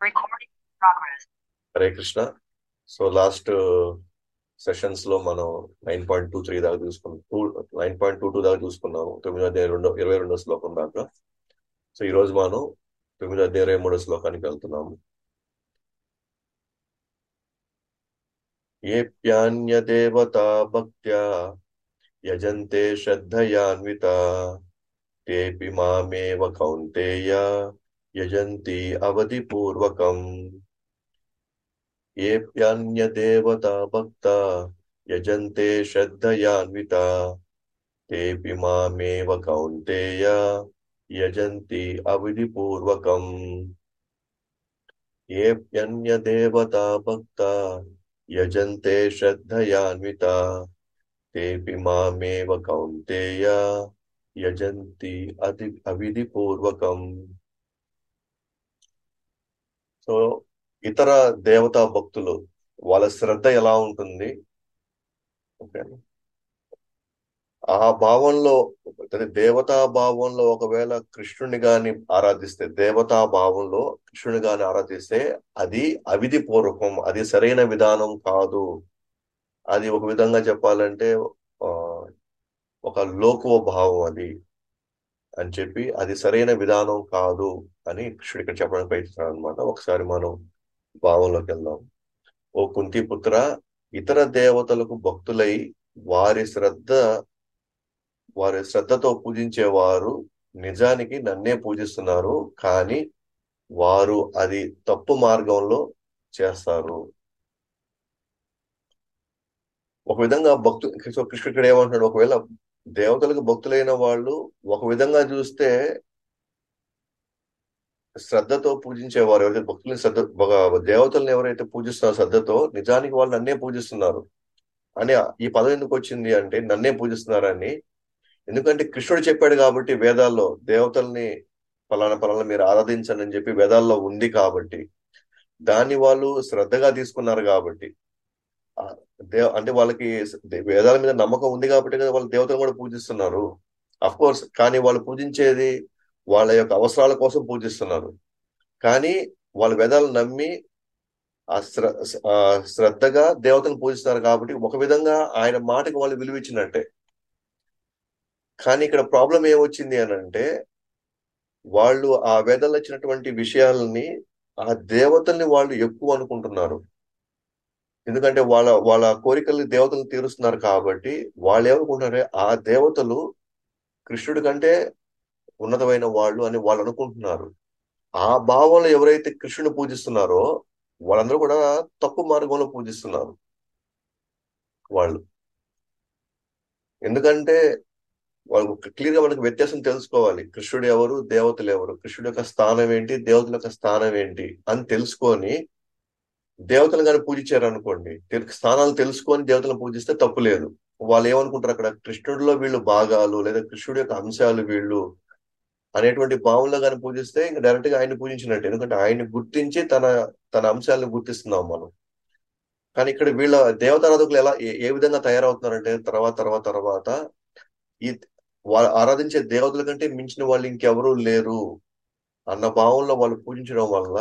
Recording in progress. Hare Krishna so last sessions లో మనం nine point two three దాకా చూసుకున్నాం two nine point two two దాకా చూసుకున్నాము తొమ్మిదో అధ్యాయం రెండో ఇరవై రెండో శ్లోకం దాకా సో ఈ రోజు మనం తొమ్మిదో అధ్యాయం ఇరవై మూడో శ్లోకానికి వెళ్తున్నాము ఏప్యాన్య దేవతా భక్త్యా యజంతే శ్రద్ధయాన్విత తేపి మామేవ కౌంతేయ యజంతి అవధి పూర్వకం ఏప్యాన్యదేవతా భక్త యజంతే శ్రద్ధయాన్విత తేపి మామేవ కౌంతేయ యజంతి అవిధి పూర్వకం ఏప్యన్యదేవతా భక్త యజంతే శ్రద్ధయాన్విత తేపి మామేవ కౌంతేయ యజంతి అతి అవిధి పూర్వకం సో ఇతర దేవతా భక్తులు వాళ్ళ శ్రద్ధ ఎలా ఉంటుంది ఓకే ఆ భావంలో అంటే దేవతా భావంలో ఒకవేళ కృష్ణుని గాని ఆరాధిస్తే దేవతా భావంలో కృష్ణుని గాని ఆరాధిస్తే అది అవిధి పూర్వకం అది సరైన విధానం కాదు అది ఒక విధంగా చెప్పాలంటే ఆ ఒక లోకో భావం అది అని చెప్పి అది సరైన విధానం కాదు అని కృష్ణుడు ఇక్కడ చెప్పడానికి ప్రయత్నిస్తున్నాడు అనమాట ఒకసారి మనం భావంలోకి వెళ్దాం ఓ కుంతి పుత్ర ఇతర దేవతలకు భక్తులై వారి శ్రద్ధ వారి శ్రద్ధతో పూజించేవారు నిజానికి నన్నే పూజిస్తున్నారు కానీ వారు అది తప్పు మార్గంలో చేస్తారు ఒక విధంగా భక్తు సో కృష్ణుడు ఇక్కడ ఏమంటున్నాడు ఒకవేళ దేవతలకు భక్తులైన వాళ్ళు ఒక విధంగా చూస్తే శ్రద్ధతో పూజించేవారు ఎవరైతే భక్తులని శ్రద్ధ దేవతలను ఎవరైతే పూజిస్తున్నారో శ్రద్ధతో నిజానికి వాళ్ళు నన్నే పూజిస్తున్నారు అని ఈ పదం ఎందుకు వచ్చింది అంటే నన్నే పూజిస్తున్నారని ఎందుకంటే కృష్ణుడు చెప్పాడు కాబట్టి వేదాల్లో దేవతల్ని ఫలానా ఫలానా మీరు ఆరాధించండి అని చెప్పి వేదాల్లో ఉంది కాబట్టి దాన్ని వాళ్ళు శ్రద్ధగా తీసుకున్నారు కాబట్టి దేవ అంటే వాళ్ళకి వేదాల మీద నమ్మకం ఉంది కాబట్టి కదా వాళ్ళు దేవతలు కూడా పూజిస్తున్నారు అఫ్ కోర్స్ కానీ వాళ్ళు పూజించేది వాళ్ళ యొక్క అవసరాల కోసం పూజిస్తున్నారు కానీ వాళ్ళ వేదాలను నమ్మి ఆ శ్రద్ధగా దేవతను పూజిస్తున్నారు కాబట్టి ఒక విధంగా ఆయన మాటకి వాళ్ళు విలువిచ్చినట్టే కానీ ఇక్కడ ప్రాబ్లం ఏమొచ్చింది అని అంటే వాళ్ళు ఆ వేదాల్లో ఇచ్చినటువంటి విషయాలని ఆ దేవతల్ని వాళ్ళు ఎక్కువ అనుకుంటున్నారు ఎందుకంటే వాళ్ళ వాళ్ళ కోరికల్ని దేవతలు తీరుస్తున్నారు కాబట్టి వాళ్ళు ఏమనుకుంటున్నారు ఆ దేవతలు కృష్ణుడి కంటే ఉన్నతమైన వాళ్ళు అని వాళ్ళు అనుకుంటున్నారు ఆ భావంలో ఎవరైతే కృష్ణుని పూజిస్తున్నారో వాళ్ళందరూ కూడా తప్పు మార్గంలో పూజిస్తున్నారు వాళ్ళు ఎందుకంటే వాళ్ళు క్లియర్ గా మనకు వ్యత్యాసం తెలుసుకోవాలి కృష్ణుడు ఎవరు దేవతలు ఎవరు కృష్ణుడు యొక్క స్థానం ఏంటి దేవతల యొక్క స్థానం ఏంటి అని తెలుసుకొని దేవతలు కానీ పూజించారు అనుకోండి స్థానాలు తెలుసుకొని దేవతలను పూజిస్తే తప్పు లేదు వాళ్ళు ఏమనుకుంటారు అక్కడ కృష్ణుడిలో వీళ్ళు భాగాలు లేదా కృష్ణుడి యొక్క అంశాలు వీళ్ళు అనేటువంటి భావంలో కానీ పూజిస్తే ఇంకా డైరెక్ట్ గా ఆయన పూజించినట్టు ఎందుకంటే ఆయన్ని గుర్తించి తన తన అంశాలను గుర్తిస్తున్నాం మనం కానీ ఇక్కడ వీళ్ళ దేవతారాధకులు ఎలా ఏ విధంగా తయారవుతున్నారంటే తర్వాత తర్వాత తర్వాత ఈ వాళ్ళు ఆరాధించే దేవతల కంటే మించిన వాళ్ళు ఇంకెవరూ లేరు అన్న భావంలో వాళ్ళు పూజించడం వల్ల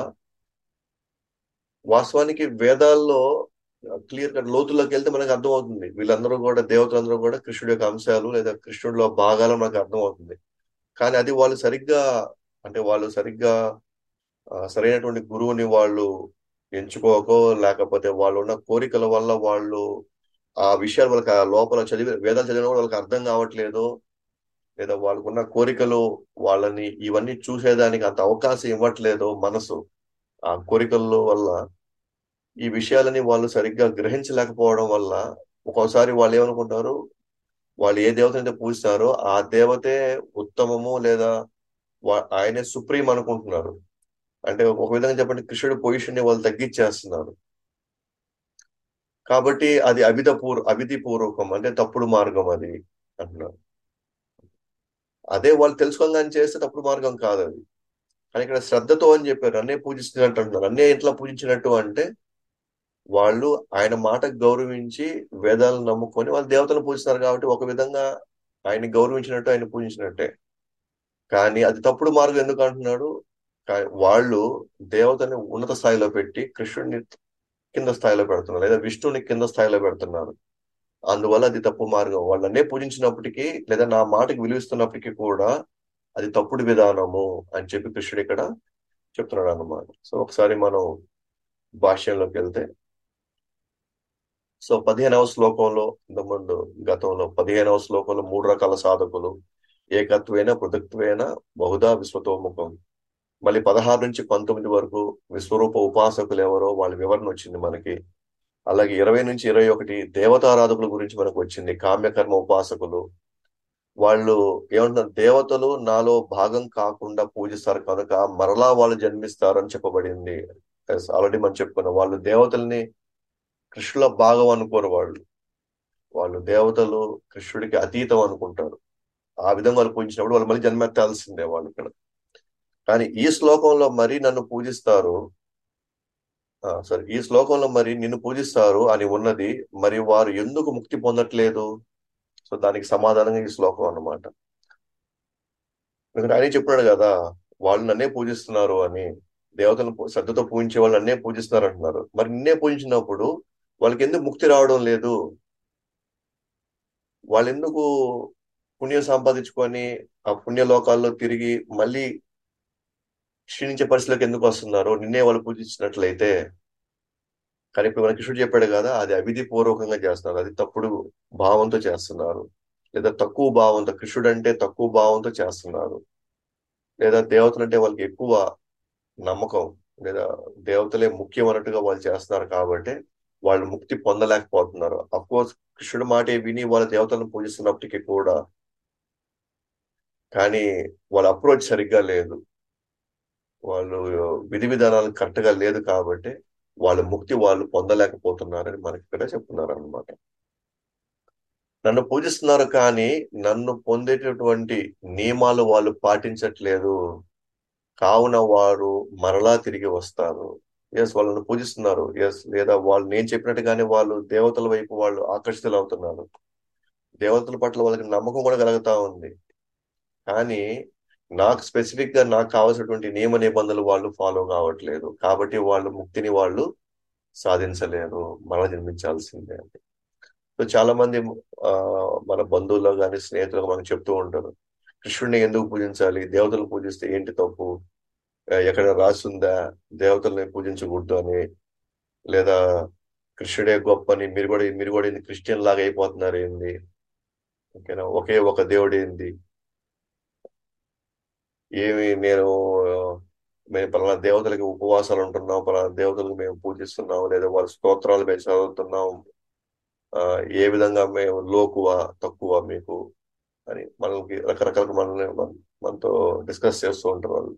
వాస్తవానికి వేదాల్లో క్లియర్ కట్ లోతుల్లోకి వెళ్తే మనకు అర్థమవుతుంది వీళ్ళందరూ కూడా దేవతలందరూ కూడా కృష్ణుడి యొక్క అంశాలు లేదా కృష్ణుడిలో భాగాలు మనకు అర్థమవుతుంది కానీ అది వాళ్ళు సరిగ్గా అంటే వాళ్ళు సరిగ్గా సరైనటువంటి గురువుని వాళ్ళు ఎంచుకోకో లేకపోతే వాళ్ళు ఉన్న కోరికల వల్ల వాళ్ళు ఆ విషయాలు వాళ్ళకి ఆ లోపల చదివి వేదాలు చదివిన వాళ్ళకి అర్థం కావట్లేదు లేదా వాళ్ళకున్న కోరికలు వాళ్ళని ఇవన్నీ చూసేదానికి అంత అవకాశం ఇవ్వట్లేదు మనసు ఆ కోరికల వల్ల ఈ విషయాలని వాళ్ళు సరిగ్గా గ్రహించలేకపోవడం వల్ల ఒక్కోసారి వాళ్ళు ఏమనుకుంటారు వాళ్ళు ఏ దేవతనైతే పూజిస్తారో ఆ దేవతే ఉత్తమము లేదా ఆయనే సుప్రీం అనుకుంటున్నారు అంటే ఒక విధంగా చెప్పండి కృష్ణుడి పొజిషన్ ని వాళ్ళు తగ్గించేస్తున్నారు కాబట్టి అది అవిధ పూర్వ అవిధి పూర్వకం అంటే తప్పుడు మార్గం అది అంటున్నారు అదే వాళ్ళు తెలుసుకోగానే చేస్తే తప్పుడు మార్గం కాదు అది కానీ ఇక్కడ శ్రద్ధతో అని చెప్పారు అన్నే పూజిస్తున్నట్టు అంటున్నారు అన్నే ఇంట్లో పూజించినట్టు అంటే వాళ్ళు ఆయన మాటకు గౌరవించి వేదాలను నమ్ముకొని వాళ్ళు దేవతలను పూజిస్తారు కాబట్టి ఒక విధంగా ఆయన గౌరవించినట్టు ఆయన పూజించినట్టే కానీ అది తప్పుడు మార్గం ఎందుకు అంటున్నాడు కా- వాళ్ళు దేవతని ఉన్నత స్థాయిలో పెట్టి కృష్ణుడిని కింద స్థాయిలో పెడుతున్నారు లేదా విష్ణుని కింద స్థాయిలో పెడుతున్నారు అందువల్ల అది తప్పు మార్గం వాళ్ళన్నే పూజించినప్పటికీ లేదా నా మాటకి విలువిస్తున్నప్పటికీ కూడా అది తప్పుడు విధానము అని చెప్పి కృష్ణుడు ఇక్కడ చెప్తున్నాడు అన్నమాట సో ఒకసారి మనం భాష్యంలోకి వెళ్తే సో పదిహేనవ శ్లోకంలో ఇంతకుముందు గతంలో పదిహేనవ శ్లోకంలో మూడు రకాల సాధకులు ఏకత్వేన పృథక్త్వేన బహుదా విశ్వతోముఖం మళ్ళీ పదహారు నుంచి పంతొమ్మిది వరకు విశ్వరూప ఉపాసకులు ఎవరో వాళ్ళ వివరణ వచ్చింది మనకి అలాగే ఇరవై నుంచి ఇరవై ఒకటి దేవతారాధకుల గురించి మనకు వచ్చింది కామ్యకర్మ ఉపాసకులు వాళ్ళు ఏమంటున్నారు దేవతలు నాలో భాగం కాకుండా పూజిస్తారు కనుక మరలా వాళ్ళు జన్మిస్తారు అని చెప్పబడింది ఆల్రెడీ మనం చెప్పుకున్నాం వాళ్ళు దేవతల్ని కృష్ణుల భాగం అనుకోరు వాళ్ళు వాళ్ళు దేవతలు కృష్ణుడికి అతీతం అనుకుంటారు ఆ విధంగా వాళ్ళు పూజించినప్పుడు వాళ్ళు మళ్ళీ జన్మెత్తాల్సిందే వాళ్ళు ఇక్కడ కానీ ఈ శ్లోకంలో మరి నన్ను పూజిస్తారు సరే ఈ శ్లోకంలో మరి నిన్ను పూజిస్తారు అని ఉన్నది మరి వారు ఎందుకు ముక్తి పొందట్లేదు సో దానికి సమాధానంగా ఈ శ్లోకం అన్నమాట ఎందుకంటే ఆయన చెప్పాడు కదా వాళ్ళు నన్నే పూజిస్తున్నారు అని దేవతలను శ్రద్ధతో పూజించే వాళ్ళు నన్నే పూజిస్తున్నారు అంటున్నారు మరి నిన్నే పూజించినప్పుడు వాళ్ళకి ఎందుకు ముక్తి రావడం లేదు వాళ్ళు ఎందుకు పుణ్యం సంపాదించుకొని ఆ పుణ్యలోకాల్లో తిరిగి మళ్ళీ క్షీణించే పరిస్థితిలోకి ఎందుకు వస్తున్నారు నిన్నే వాళ్ళు పూజించినట్లయితే కానీ ఇప్పుడు మన కృష్ణుడు చెప్పాడు కదా అది అవిధి పూర్వకంగా చేస్తున్నారు అది తప్పుడు భావంతో చేస్తున్నారు లేదా తక్కువ భావంతో కృష్ణుడు అంటే తక్కువ భావంతో చేస్తున్నారు లేదా దేవతలు అంటే వాళ్ళకి ఎక్కువ నమ్మకం లేదా దేవతలే ముఖ్యం అన్నట్టుగా వాళ్ళు చేస్తున్నారు కాబట్టి వాళ్ళు ముక్తి పొందలేకపోతున్నారు అఫ్ కోర్స్ కృష్ణుడు మాటే విని వాళ్ళ దేవతలను పూజిస్తున్నప్పటికీ కూడా కానీ వాళ్ళ అప్రోచ్ సరిగ్గా లేదు వాళ్ళు విధి విధానాలు కరెక్ట్ గా లేదు కాబట్టి వాళ్ళ ముక్తి వాళ్ళు పొందలేకపోతున్నారని మనకి ఇక్కడ చెప్తున్నారు అనమాట నన్ను పూజిస్తున్నారు కానీ నన్ను పొందేటటువంటి నియమాలు వాళ్ళు పాటించట్లేదు కావున వారు మరలా తిరిగి వస్తారు ఎస్ వాళ్ళని పూజిస్తున్నారు ఎస్ లేదా వాళ్ళు నేను చెప్పినట్టుగానే వాళ్ళు దేవతల వైపు వాళ్ళు ఆకర్షితులు అవుతున్నారు దేవతల పట్ల వాళ్ళకి నమ్మకం కూడా కలుగుతా ఉంది కానీ నాకు స్పెసిఫిక్ గా నాకు కావాల్సినటువంటి నియమ నిబంధనలు వాళ్ళు ఫాలో కావట్లేదు కాబట్టి వాళ్ళు ముక్తిని వాళ్ళు సాధించలేరు మరలా జన్మించాల్సిందే అని సో చాలా మంది ఆ మన బంధువుల్లో కానీ స్నేహితులు మనకు చెప్తూ ఉంటారు కృష్ణుడిని ఎందుకు పూజించాలి దేవతలను పూజిస్తే ఏంటి తప్పు ఎక్కడ రాసిందా దేవతల్ని పూజించకూడదు అని లేదా కృష్ణుడే గొప్ప అని మీరు కూడా మీరు కూడా క్రిస్టియన్ లాగా అయిపోతున్నారు ఏంది ఓకేనా ఒకే ఒక దేవుడు ఏంది ఏమి నేను మేము పలానా దేవతలకి ఉపవాసాలు ఉంటున్నాం పలానా దేవతలకు మేము పూజిస్తున్నాం లేదా వాళ్ళ స్తోత్రాలు మేము చదువుతున్నాం ఆ ఏ విధంగా మేము లోకువ తక్కువ మీకు అని మనకి రకరకాల మనల్ని మనతో డిస్కస్ చేస్తూ ఉంటారు వాళ్ళు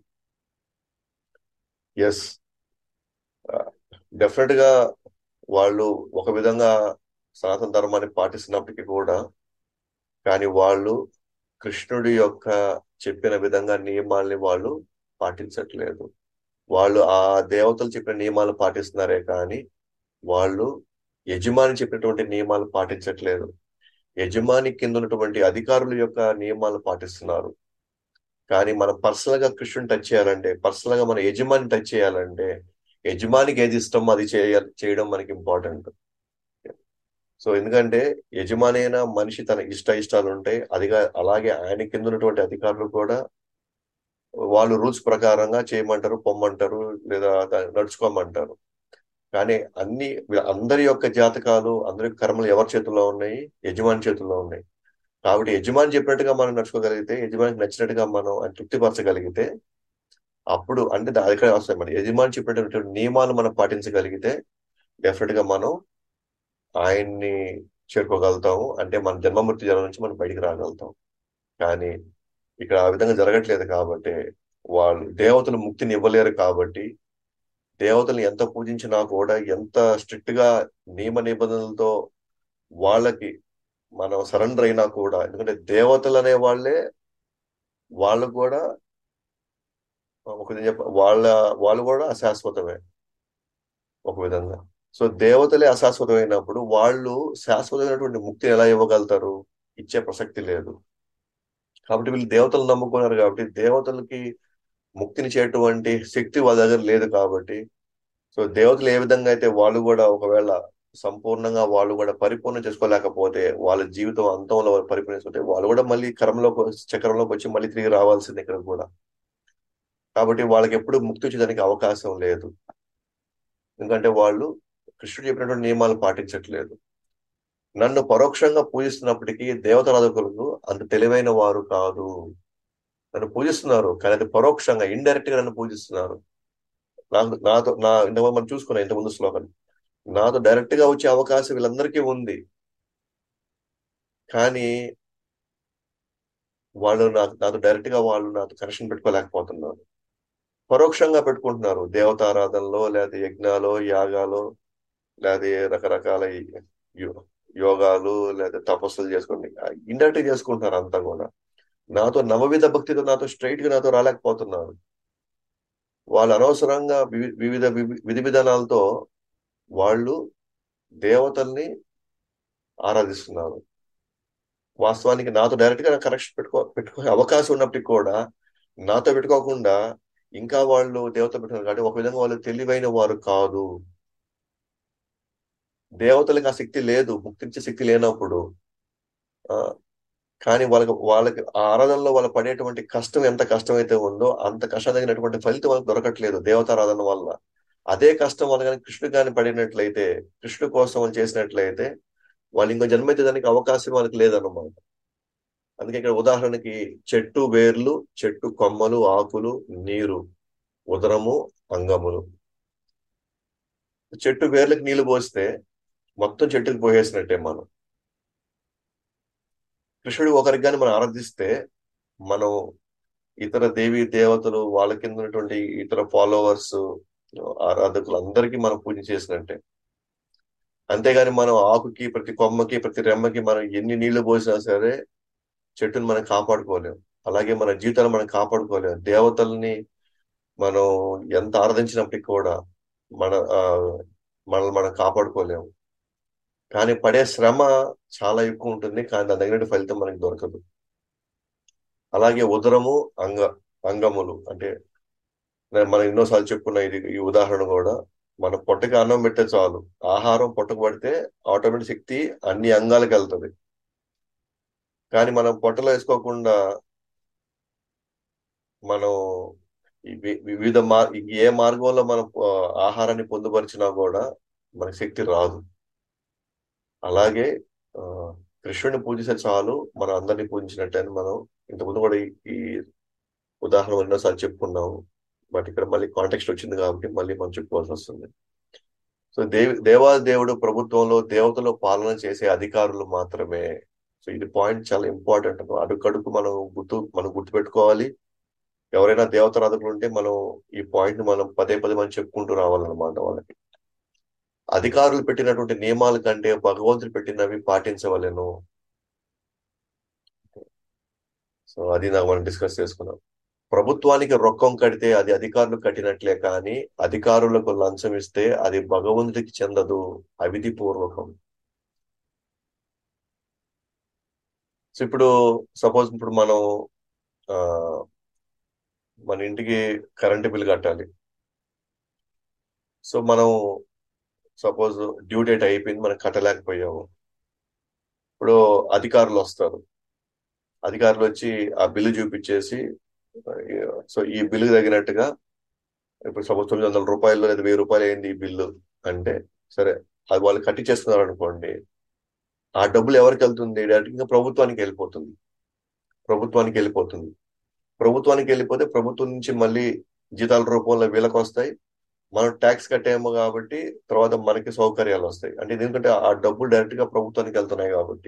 ఎస్ డెఫినెట్ గా వాళ్ళు ఒక విధంగా సనాతన ధర్మాన్ని పాటిస్తున్నప్పటికీ కూడా కానీ వాళ్ళు కృష్ణుడి యొక్క చెప్పిన విధంగా నియమాల్ని వాళ్ళు పాటించట్లేదు వాళ్ళు ఆ దేవతలు చెప్పిన నియమాలు పాటిస్తున్నారే కానీ వాళ్ళు యజమాని చెప్పినటువంటి నియమాలు పాటించట్లేదు యజమాని కింద ఉన్నటువంటి అధికారుల యొక్క నియమాలు పాటిస్తున్నారు కానీ మనం పర్సనల్ గా కృష్ణుని టచ్ చేయాలంటే పర్సనల్ గా మన యజమాని టచ్ చేయాలంటే యజమానికి ఏది ఇష్టం అది చేయాలి చేయడం మనకి ఇంపార్టెంట్ సో ఎందుకంటే యజమాని అయిన మనిషి తన ఇష్ట ఇష్టాలు ఉంటాయి అదిగా అలాగే ఆయన కింద ఉన్నటువంటి అధికారులు కూడా వాళ్ళు రూల్స్ ప్రకారంగా చేయమంటారు పొమ్మంటారు లేదా నడుచుకోమంటారు కానీ అన్ని అందరి యొక్క జాతకాలు అందరి కర్మలు ఎవరి చేతుల్లో ఉన్నాయి యజమాని చేతుల్లో ఉన్నాయి కాబట్టి యజమాని చెప్పినట్టుగా మనం నడుచుకోగలిగితే యజమానికి నచ్చినట్టుగా మనం ఆయన తృప్తిపరచగలిగితే అప్పుడు అంటే అధికార అవసరం మరి యజమాని చెప్పినటువంటి నియమాలు మనం పాటించగలిగితే డెఫినెట్ గా మనం ఆయన్ని చేరుకోగలుగుతాము అంటే మన జన్మమృతి జనం నుంచి మనం బయటికి రాగలుగుతాం కానీ ఇక్కడ ఆ విధంగా జరగట్లేదు కాబట్టి వాళ్ళు దేవతలు ముక్తిని ఇవ్వలేరు కాబట్టి దేవతలు ఎంత పూజించినా కూడా ఎంత స్ట్రిక్ట్ గా నియమ నిబంధనలతో వాళ్ళకి మనం సరెండర్ అయినా కూడా ఎందుకంటే దేవతలు అనే వాళ్ళే వాళ్ళు కూడా ఒక చెప్ప వాళ్ళ వాళ్ళు కూడా అశాశ్వతమే ఒక విధంగా సో దేవతలే అశాశ్వతమైనప్పుడు వాళ్ళు శాశ్వతమైనటువంటి ముక్తి ఎలా ఇవ్వగలుగుతారు ఇచ్చే ప్రసక్తి లేదు కాబట్టి వీళ్ళు దేవతలు నమ్ముకున్నారు కాబట్టి దేవతలకి ముక్తినిచ్చేటువంటి శక్తి వాళ్ళ దగ్గర లేదు కాబట్టి సో దేవతలు ఏ విధంగా అయితే వాళ్ళు కూడా ఒకవేళ సంపూర్ణంగా వాళ్ళు కూడా పరిపూర్ణం చేసుకోలేకపోతే వాళ్ళ జీవితం అంతంలో వాళ్ళు పరిపూర్ణ చేసుకుంటే వాళ్ళు కూడా మళ్ళీ కర్మలోకి వచ్చి- చక్రంలోకి వచ్చి మళ్ళీ తిరిగి రావాల్సింది ఇక్కడ కూడా కాబట్టి వాళ్ళకి ఎప్పుడు ముక్తి వచ్చేదానికి అవకాశం లేదు ఎందుకంటే వాళ్ళు కృష్ణుడు చెప్పినటువంటి నియమాలు పాటించట్లేదు నన్ను పరోక్షంగా పూజిస్తున్నప్పటికీ దేవతారాధకులకు అంత తెలివైన వారు కాదు నన్ను పూజిస్తున్నారు కానీ అది పరోక్షంగా ఇండైరెక్ట్ గా నన్ను పూజిస్తున్నారు నాకు నాతో నా ఇంతకుముందు మనం చూసుకున్నాం ఇంతకుముందు శ్లోకం నాతో డైరెక్ట్ గా వచ్చే అవకాశం వీళ్ళందరికీ ఉంది కానీ వాళ్ళు నాకు నాతో డైరెక్ట్ గా వాళ్ళు నాతో కనెక్షన్ పెట్టుకోలేకపోతున్నారు పరోక్షంగా పెట్టుకుంటున్నారు దేవతారాధనలో లేదా యజ్ఞాలు యాగాలు లేదా రకరకాల యో- యోగాలు లేదా తపస్సులు చేసుకోండి ఇండైరెక్ట్ చేసుకుంటున్నారు అంతా కూడా నాతో నవవిధ భక్తితో నాతో స్ట్రైట్ గా నాతో రాలేకపోతున్నారు వాళ్ళు అనవసరంగా వివి- వివిధ వివి- విధి విధానాలతో వాళ్ళు దేవతల్ని ఆరాధిస్తున్నారు వాస్తవానికి నాతో డైరెక్ట్ గా కనెక్షన్ పెట్టుకో పెట్టుకునే అవకాశం ఉన్నప్పటికీ కూడా నాతో పెట్టుకోకుండా ఇంకా వాళ్ళు దేవత పెట్టుకున్నారు కాబట్టి ఒక విధంగా వాళ్ళు తెలివైన వారు కాదు దేవతలకు ఆ శక్తి లేదు ముక్తించే శక్తి లేనప్పుడు ఆ కానీ వాళ్ళకి వాళ్ళకి ఆ ఆరాధనలో వాళ్ళు పడేటువంటి కష్టం ఎంత కష్టమైతే ఉందో అంత కష్టం తగినటువంటి ఫలితం వాళ్ళకి దొరకట్లేదు దేవతారాధన వల్ల అదే కష్టం వాళ్ళు కానీ కృష్ణుడు కానీ పడినట్లయితే కృష్ణుడు కోసం వాళ్ళు చేసినట్లయితే వాళ్ళు ఇంకో జన్మెత్తే దానికి అవకాశం వాళ్ళకి లేదన్నమాట అందుకే ఇక్కడ ఉదాహరణకి చెట్టు వేర్లు చెట్టు కొమ్మలు ఆకులు నీరు ఉదరము అంగములు చెట్టు వేర్లకు నీళ్లు పోస్తే మొత్తం చెట్టుకు పోసేసినట్టే మనం కృష్ణుడు ఒకరికి కానీ మనం ఆరాధిస్తే మనం ఇతర దేవి దేవతలు వాళ్ళ కింద ఉన్నటువంటి ఇతర ఫాలోవర్స్ ఆరాధకులు అందరికీ మనం పూజ చేసినట్టే అంతేగాని మనం ఆకుకి ప్రతి కొమ్మకి ప్రతి రెమ్మకి మనం ఎన్ని నీళ్లు పోసినా సరే చెట్టుని మనం కాపాడుకోలేం అలాగే మన జీవితాలు మనం కాపాడుకోలేం దేవతల్ని మనం ఎంత ఆరాధించినప్పటికీ కూడా మన ఆ, మనల్ని మనం కాపాడుకోలేము కానీ పడే శ్రమ చాలా ఎక్కువ ఉంటుంది కానీ దాని తగినట్టు ఫలితం మనకి దొరకదు అలాగే ఉదరము అంగ అంగములు అంటే నేను మనం ఎన్నోసార్లు చెప్పుకున్న ఇది ఈ ఉదాహరణ కూడా మన పొట్టకి అన్నం పెడితే చాలు ఆహారం పొట్టకు పడితే ఆటోమేటిక్ శక్తి అన్ని అంగాలకు వెళ్తది కానీ మనం పొట్టలో వేసుకోకుండా మనం ఈ వి- వివిధ మార్ ఏ మార్గంలో మనం ఆ, ఆహారాన్ని పొందుపరిచినా కూడా మనకి శక్తి రాదు అలాగే ఆ, కృష్ణుడిని పూజిస్తే చాలు మనం అందరినీ పూజించినట్టే అని మనం ఇంతకుముందు కూడా ఈ ఈ ఉదాహరణ ఎన్నోసార్లు చెప్పుకున్నాము బట్ ఇక్కడ మళ్ళీ కాంటెక్స్ట్ వచ్చింది కాబట్టి మళ్ళీ మనం చెప్పుకోవాల్సి వస్తుంది సో దేవి దేవాది దేవుడు ప్రభుత్వంలో దేవతలు పాలన చేసే అధికారులు మాత్రమే సో ఇది పాయింట్ చాలా ఇంపార్టెంట్ అడుగడుగు మనం గుర్తు మనం గుర్తుపెట్టుకోవాలి ఎవరైనా దేవతారాధకులు ఉంటే మనం ఈ పాయింట్ మనం పదే పదే మనం చెప్పుకుంటూ రావాలన్నమాట వాళ్ళకి అధికారులు పెట్టినటువంటి నియమాల కంటే భగవంతుడు పెట్టినవి పాటించవలెను సో అది నాకు మనం డిస్కస్ చేసుకున్నాం ప్రభుత్వానికి రొక్కం కడితే అది అధికారులు కట్టినట్లే కానీ అధికారులకు లంచం ఇస్తే అది భగవంతుడికి చెందదు అవిధి పూర్వకం సో ఇప్పుడు సపోజ్ ఇప్పుడు మనం ఆ మన ఇంటికి కరెంటు బిల్ కట్టాలి సో మనం సపోజ్ డ్యూ డేట్ అయిపోయింది మనం కట్టలేకపోయాము ఇప్పుడు అధికారులు వస్తారు అధికారులు వచ్చి ఆ బిల్లు చూపించేసి సో ఈ బిల్లు తగినట్టుగా ఇప్పుడు సపోజ్ తొమ్మిది వందల రూపాయలు లేదా వెయ్యి రూపాయలు అయింది ఈ బిల్లు అంటే సరే అది వాళ్ళు కట్టి చేస్తున్నారు అనుకోండి ఆ డబ్బులు ఎవరికి వెళ్తుంది డైరెక్ట్ గా ప్రభుత్వానికి వెళ్ళిపోతుంది ప్రభుత్వానికి వెళ్ళిపోతుంది ప్రభుత్వానికి వెళ్ళిపోతే ప్రభుత్వం నుంచి మళ్ళీ జీతాల రూపంలో వీళ్ళకి వస్తాయి మనం ట్యాక్స్ కట్టేమో కాబట్టి తర్వాత మనకి సౌకర్యాలు వస్తాయి అంటే ఎందుకంటే ఆ డబ్బులు డైరెక్ట్ గా ప్రభుత్వానికి వెళ్తున్నాయి కాబట్టి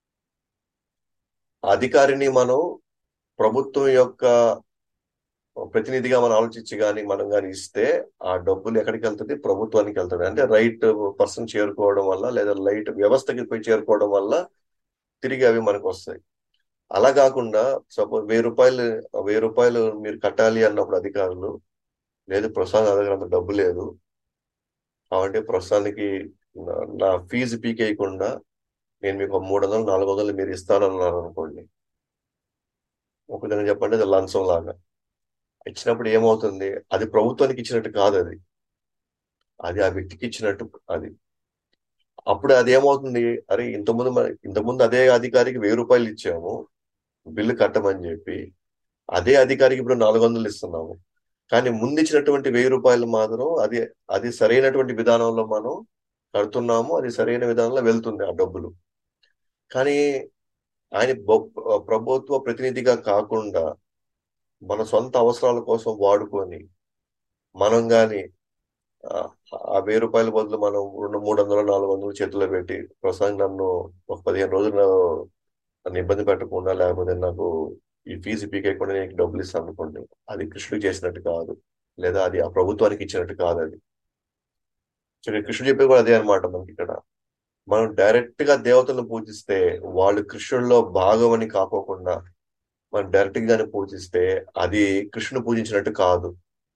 ఆ అధికారిని మనం ప్రభుత్వం యొక్క ప్రతినిధిగా మనం ఆలోచించి కానీ మనం కానీ ఇస్తే ఆ డబ్బులు ఎక్కడికి వెళ్తుంది ప్రభుత్వానికి వెళ్తుంది అంటే రైట్ పర్సన్ చేరుకోవడం వల్ల లేదా రైట్ వ్యవస్థకి పోయి చేరుకోవడం వల్ల తిరిగి అవి మనకు వస్తాయి అలా కాకుండా సపోజ్ వెయ్యి రూపాయలు వెయ్యి రూపాయలు మీరు కట్టాలి అన్నప్పుడు అధికారులు లేదు ప్రస్తుతానికి నా దగ్గర అంత డబ్బు లేదు కాబట్టి ప్రస్తుతానికి నా- నా ఫీజు పీకేయకుండా నేను మీకు మూడు వందలు నాలుగు వందలు మీరు ఇస్తానన్నారు అనుకోండి ఒక విధంగా చెప్పండి అది లంచం లాగా ఇచ్చినప్పుడు ఏమవుతుంది అది ప్రభుత్వానికి ఇచ్చినట్టు కాదు అది అది ఆ వ్యక్తికి ఇచ్చినట్టు అది అప్పుడు అది ఏమవుతుంది అరే ఇంతకుముందు మన ఇంతకుముందు అదే అధికారికి వెయ్యి రూపాయలు ఇచ్చాము బిల్లు కట్టమని చెప్పి అదే అధికారికి ఇప్పుడు నాలుగు వందలు ఇస్తున్నాము కానీ ముందు ఇచ్చినటువంటి వెయ్యి రూపాయలు మాత్రం అది అది సరైనటువంటి విధానంలో మనం కడుతున్నాము అది సరైన విధానంలో వెళ్తుంది ఆ డబ్బులు కానీ ఆయన బొ- ప్రభుత్వ ప్రతినిధిగా కాకుండా మన సొంత అవసరాల కోసం వాడుకొని మనం గాని ఆ ఆ వెయ్యి రూపాయల బదులు మనం రెండు మూడు వందలు నాలుగు వందలు చేతిలో పెట్టి ప్రస్తుతం నన్ను ఒక పదిహేను రోజులు నన్ను ఇబ్బంది పెట్టకుండా లేకపోతే నాకు ఈ ఫీజు పీకేయకుండా నీకు డబ్బులు ఇస్తాను అనుకోండి అది కృష్ణుడు చేసినట్టు కాదు లేదా అది ఆ ప్రభుత్వానికి ఇచ్చినట్టు కాదు అది సో ఇక్కడ కృష్ణుడు చెప్పేది కూడా అదే అనమాట మనకి ఇక్కడ మనం డైరెక్ట్ గా దేవతలను పూజిస్తే వాళ్ళు కృష్ణుడిలో భాగం అని కాకోకుండా మనం డైరెక్ట్ గానే పూజిస్తే అది కృష్ణుడు పూజించినట్టు కాదు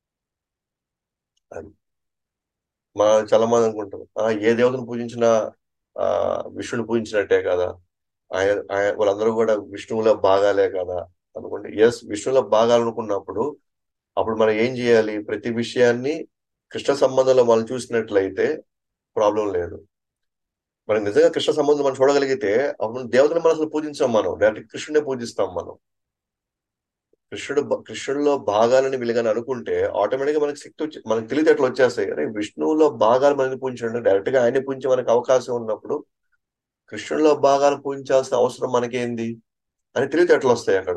అది మనం చాలా మంది అనుకుంటాం ఆ ఏ దేవతను పూజించినా ఆ విష్ణుని పూజించినట్టే కదా ఆయన ఆయన వాళ్ళందరూ కూడా విష్ణువులో భాగాలే కదా అనుకుంటే ఎస్ విష్ణువులో భాగాలు అనుకున్నప్పుడు అప్పుడు మనం ఏం చేయాలి ప్రతి విషయాన్ని కృష్ణ సంబంధంలో మనం చూసినట్లయితే ప్రాబ్లం లేదు మనకి నిజంగా కృష్ణ సంబంధం మనం చూడగలిగితే అప్పుడు దేవతని మనం అసలు పూజించాం మనం డైరెక్ట్ కృష్ణుడే పూజిస్తాం మనం కృష్ణుడు కృష్ణుడిలో భాగాలని వీలుగాని అనుకుంటే ఆటోమేటిక్ గా మనకి శక్తి వచ్చి మనకి తెలివితేటలు వచ్చేస్తాయి అరే విష్ణువులో భాగాలు మనకి పూజించండి డైరెక్ట్ గా ఆయన్ని పూజించే మనకి అవకాశం ఉన్నప్పుడు కృష్ణుడిలో భాగాలు పూజించాల్సిన అవసరం మనకేంది అని తెలివితేటలు వస్తాయి అక్కడ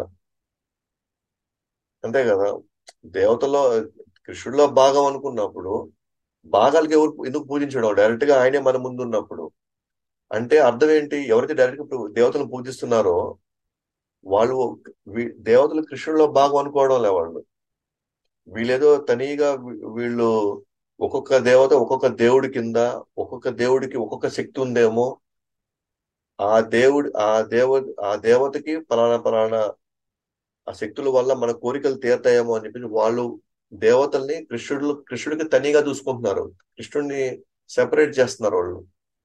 అంతే కదా దేవతలో కృష్ణుడిలో భాగం అనుకున్నప్పుడు భాగాలకి ఎవరు ఎందుకు పూజించడం డైరెక్ట్ గా ఆయనే మన ముందు ఉన్నప్పుడు అంటే అర్థం ఏంటి ఎవరైతే డైరెక్ట్ గా దేవతలు పూజిస్తున్నారో వాళ్ళు వీ- దేవతలు కృష్ణుడిలో భాగం అనుకోవడం లే వాళ్ళు వీళ్ళేదో తనీగా వీ- వీళ్ళు ఒక్కొక్క దేవత ఒక్కొక్క దేవుడి కింద ఒక్కొక్క దేవుడికి ఒక్కొక్క శక్తి ఉందేమో ఆ దేవుడి ఆ దేవ ఆ దేవతకి పలానా పలానా ఆ శక్తుల వల్ల మన కోరికలు తీరుతాయేమో అని చెప్పి వాళ్ళు దేవతల్ని కృష్ణుడు కృష్ణుడికి తనీగా చూసుకుంటున్నారు కృష్ణుడిని సెపరేట్ చేస్తున్నారు వాళ్ళు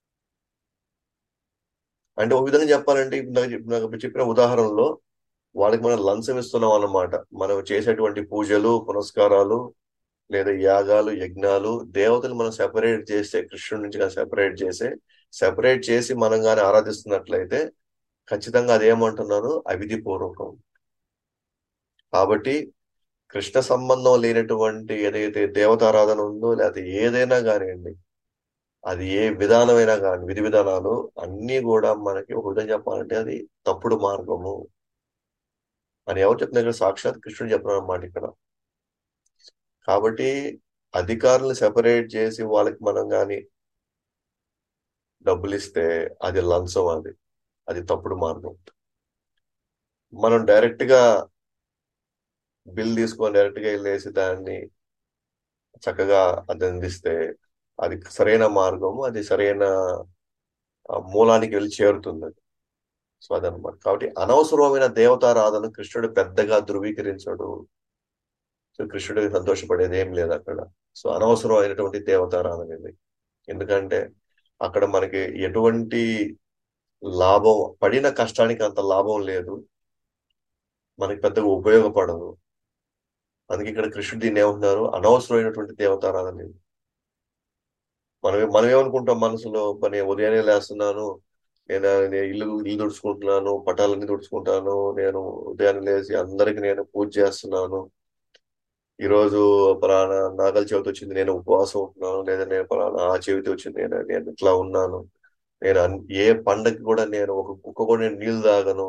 అంటే ఒక విధంగా చెప్పాలంటే ఇప్పుడు నాకు చెప్పిన నాకు చెప్పిన ఉదాహరణలో వాళ్ళకి మనం లంచం ఇస్తున్నాం అన్నమాట మనం చేసేటువంటి పూజలు పునస్కారాలు లేదా యాగాలు యజ్ఞాలు దేవతలు మనం సెపరేట్ చేస్తే కృష్ణుడి నుంచి కానీ సెపరేట్ చేసే సెపరేట్ చేసి మనం కానీ ఆరాధిస్తున్నట్లయితే ఖచ్చితంగా అదేమంటున్నారు అవిధి పూర్వకం కాబట్టి కృష్ణ సంబంధం లేనటువంటి ఏదైతే దేవతారాధన ఉందో లేకపోతే ఏదైనా కానివ్వండి అది ఏ విధానమైనా కానీ విధి విధానాలు అన్నీ కూడా మనకి ఒక విధంగా చెప్పాలంటే అది తప్పుడు మార్గము అని ఎవరు చెప్తున్నారు ఇక్కడ సాక్షాత్ కృష్ణుడు చెప్తున్నారు అన్నమాట ఇక్కడ కాబట్టి అధికారులను సెపరేట్ చేసి వాళ్ళకి మనం కానీ డబ్బులు ఇస్తే అది లంచం అది అది తప్పుడు మార్గం మనం డైరెక్ట్ గా బిల్ తీసుకొని డైరెక్ట్ గా వెళ్ళేసి దాన్ని చక్కగా అది అందిస్తే అది సరైన మార్గము అది సరైన ఆ, మూలానికి వెళ్ళి చేరుతుంది అది సో అదనమాట కాబట్టి అనవసరమైన దేవతారాధన కృష్ణుడు పెద్దగా ధృవీకరించడు సో కృష్ణుడికి సంతోషపడేది ఏం లేదు అక్కడ సో అనవసరమైనటువంటి దేవతారాధన ఇది ఎందుకంటే అక్కడ మనకి ఎటువంటి లాభం పడిన కష్టానికి అంత లాభం లేదు మనకి పెద్దగా ఉపయోగపడదు అందుకే ఇక్కడ కృష్ణుడు దీన్ని ఏమంటున్నారు అనవసరమైనటువంటి దేవతారాధన ఇది మనం మనం ఏమనుకుంటాం మనసులో పని ఉదయాన్నే లేస్తున్నాను నేను నేను ఇల్లు ఇల్లు తుడుచుకుంటున్నాను పటాలన్నీ తుడుచుకుంటాను నేను ఉదయాన్నే లేచి అందరికి నేను పూజ చేస్తున్నాను ఈ రోజు పలానా నాగల చవితి వచ్చింది నేను ఉపవాసం ఉంటున్నాను లేదా నేను పలానా ఆ చవితి వచ్చింది నేను నేను ఇట్లా ఉన్నాను నేను అన్- ఏ పండగకి కూడా నేను ఒక కుక్క కూడా నేను నీళ్లు తాగను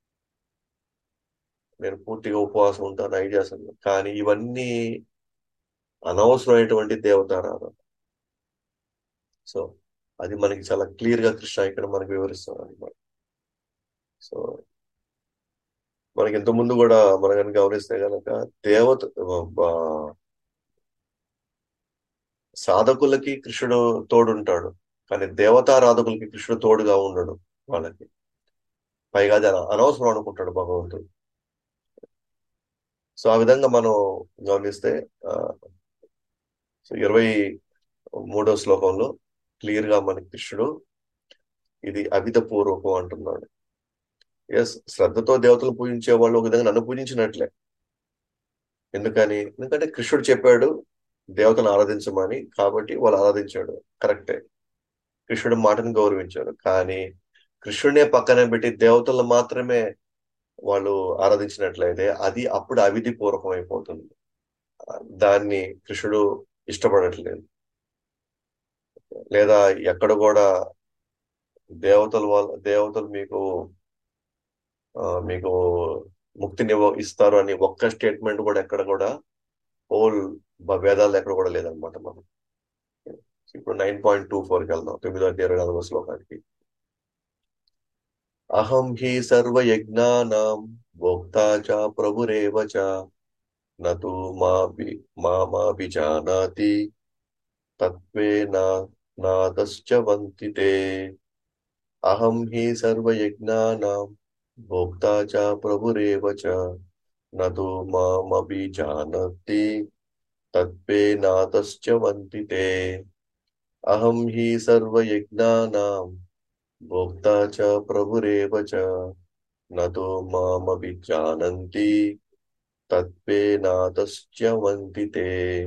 నేను పూర్తిగా ఉపవాసం ఉంటాను అవి చేస్తాను కానీ ఇవన్నీ అనవసరమైనటువంటి దేవతారాధన సో అది మనకి చాలా క్లియర్ గా కృష్ణ ఇక్కడ మనకి వివరిస్తున్నారు అనమాట సో మనకి ఇంత ముందు కూడా మనం కనుక గమనిస్తే కనుక దేవత ఆ, సాధకులకి కృష్ణుడు తోడుంటాడు కానీ దేవతారాధకులకి కృష్ణుడు తోడుగా ఉండడు వాళ్ళకి పైగా అది అన- అనవసరం అనుకుంటాడు భగవంతుడు సో ఆ విధంగా మనం గమనిస్తే ఆ, సో ఇరవై మూడో శ్లోకంలో క్లియర్ గా మనకి కృష్ణుడు ఇది అవిధ పూర్వకం అంటున్నాడు ఎస్ శ్రద్ధతో దేవతలు పూజించే వాళ్ళు ఒక విధంగా నన్ను పూజించినట్లే ఎందుకని ఎందుకంటే కృష్ణుడు చెప్పాడు దేవతను ఆరాధించమని కాబట్టి వాళ్ళు ఆరాధించాడు కరెక్టే కృష్ణుడి మాటను గౌరవించారు కానీ కృష్ణుడినే పక్కన పెట్టి దేవతలను మాత్రమే వాళ్ళు ఆరాధించినట్లయితే అది అప్పుడు అవిధి పూర్వకం అయిపోతుంది దాన్ని కృష్ణుడు ఇష్టపడట్లేదు లేదా ఎక్కడ కూడా దేవతలు వాళ్ళ దేవతలు మీకు ఆ, మీకు ముక్తిని ఇవ్వ- ఇస్తారు అని ఒక్క స్టేట్మెంట్ కూడా ఎక్కడ కూడా హోల్ వేదాలు ఎక్కడ కూడా లేదనమాట మనం ఇప్పుడు నైన్ పాయింట్ టూ ఫోర్కి వెళ్దాం తొమ్మిదో అధ్యాయ ఇరవై నాలుగో శ్లోకానికి అహం హి సర్వయజ్ఞానాం భోక్తా చ ప్రభురేవ చ నతు మాపి మామాభిజానాతి తత్వేన నాదశ్చ వంతితే అహం హి సర్వయజ్ఞానాం భోక్తా చ ప్రభురేవ చ నతు మామభిజానాతి తత్వేనాదశ్చ వంతితే అహం హి సర్వయజ్ఞానాం భోక్తా చ ప్రభురేవ చ నతో మామభిజానంతి తత్వేనాదశ్చ వంతితే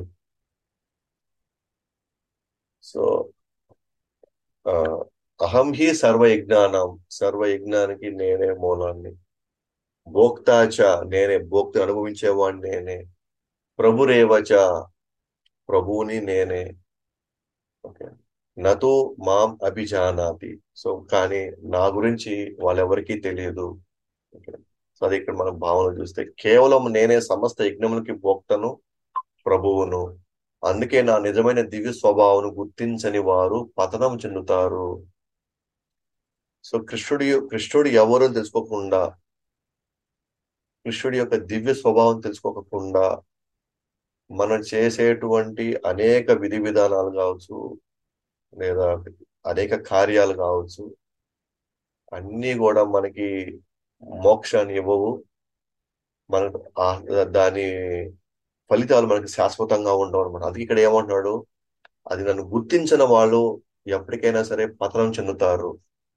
సో ఆ, అహం హి సర్వయజ్ఞానం సర్వయజ్ఞానికి నేనే మూలాన్ని భోక్తాచ నేనే భోక్తి అనుభవించేవాడిని నేనే ప్రభురేవచ ప్రభువుని నేనే ఓకే నతో మాం అభిజానాతి సో కానీ నా గురించి వాళ్ళెవరికీ తెలియదు ఓకే సో అది ఇక్కడ మనం భావన చూస్తే కేవలం నేనే సమస్త యజ్ఞములకి భోక్తను ప్రభువును అందుకే నా నిజమైన దివ్య స్వభావం గుర్తించని వారు పతనం చెందుతారు సో కృష్ణుడి కృష్ణుడు ఎవరు తెలుసుకోకుండా కృష్ణుడి యొక్క దివ్య స్వభావం తెలుసుకోకుండా మనం చేసేటువంటి అనేక విధి విధానాలు కావచ్చు లేదా అనేక కార్యాలు కావచ్చు అన్నీ కూడా మనకి మోక్షాన్ని ఇవ్వవు మనకు ఆ- దాని ఫలితాలు మనకి శాశ్వతంగా ఉండవు అనమాట అందుకే ఇక్కడ ఏమంటున్నాడు అది నన్ను గుర్తించిన వాళ్ళు ఎప్పటికైనా సరే పతనం చెందుతారు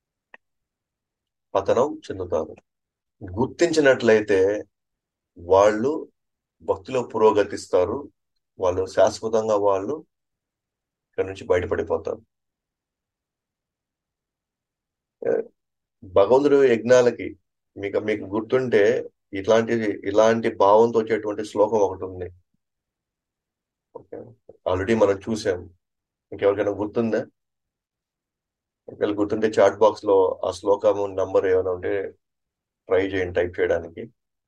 పతనం చెందుతారు గుర్తించినట్లయితే వాళ్ళు భక్తిలో పురోగతిస్తారు వాళ్ళు శాశ్వతంగా వాళ్ళు ఇక్కడ నుంచి బయటపడిపోతారు భగవంతుడు యజ్ఞాలకి మీకు మీకు గుర్తుంటే ఇట్లాంటి ఇలాంటి భావంతో వచ్చేటువంటి శ్లోకం ఒకటి ఉంది ఓకే ఆల్రెడీ మనం చూసాం ఇంకెవరికైనా గుర్తుందా ఒకవేళ గుర్తుంటే చాట్ బాక్స్ లో ఆ శ్లోకం నంబర్ ఏమైనా ఉంటే ట్రై చేయండి టైప్ చేయడానికి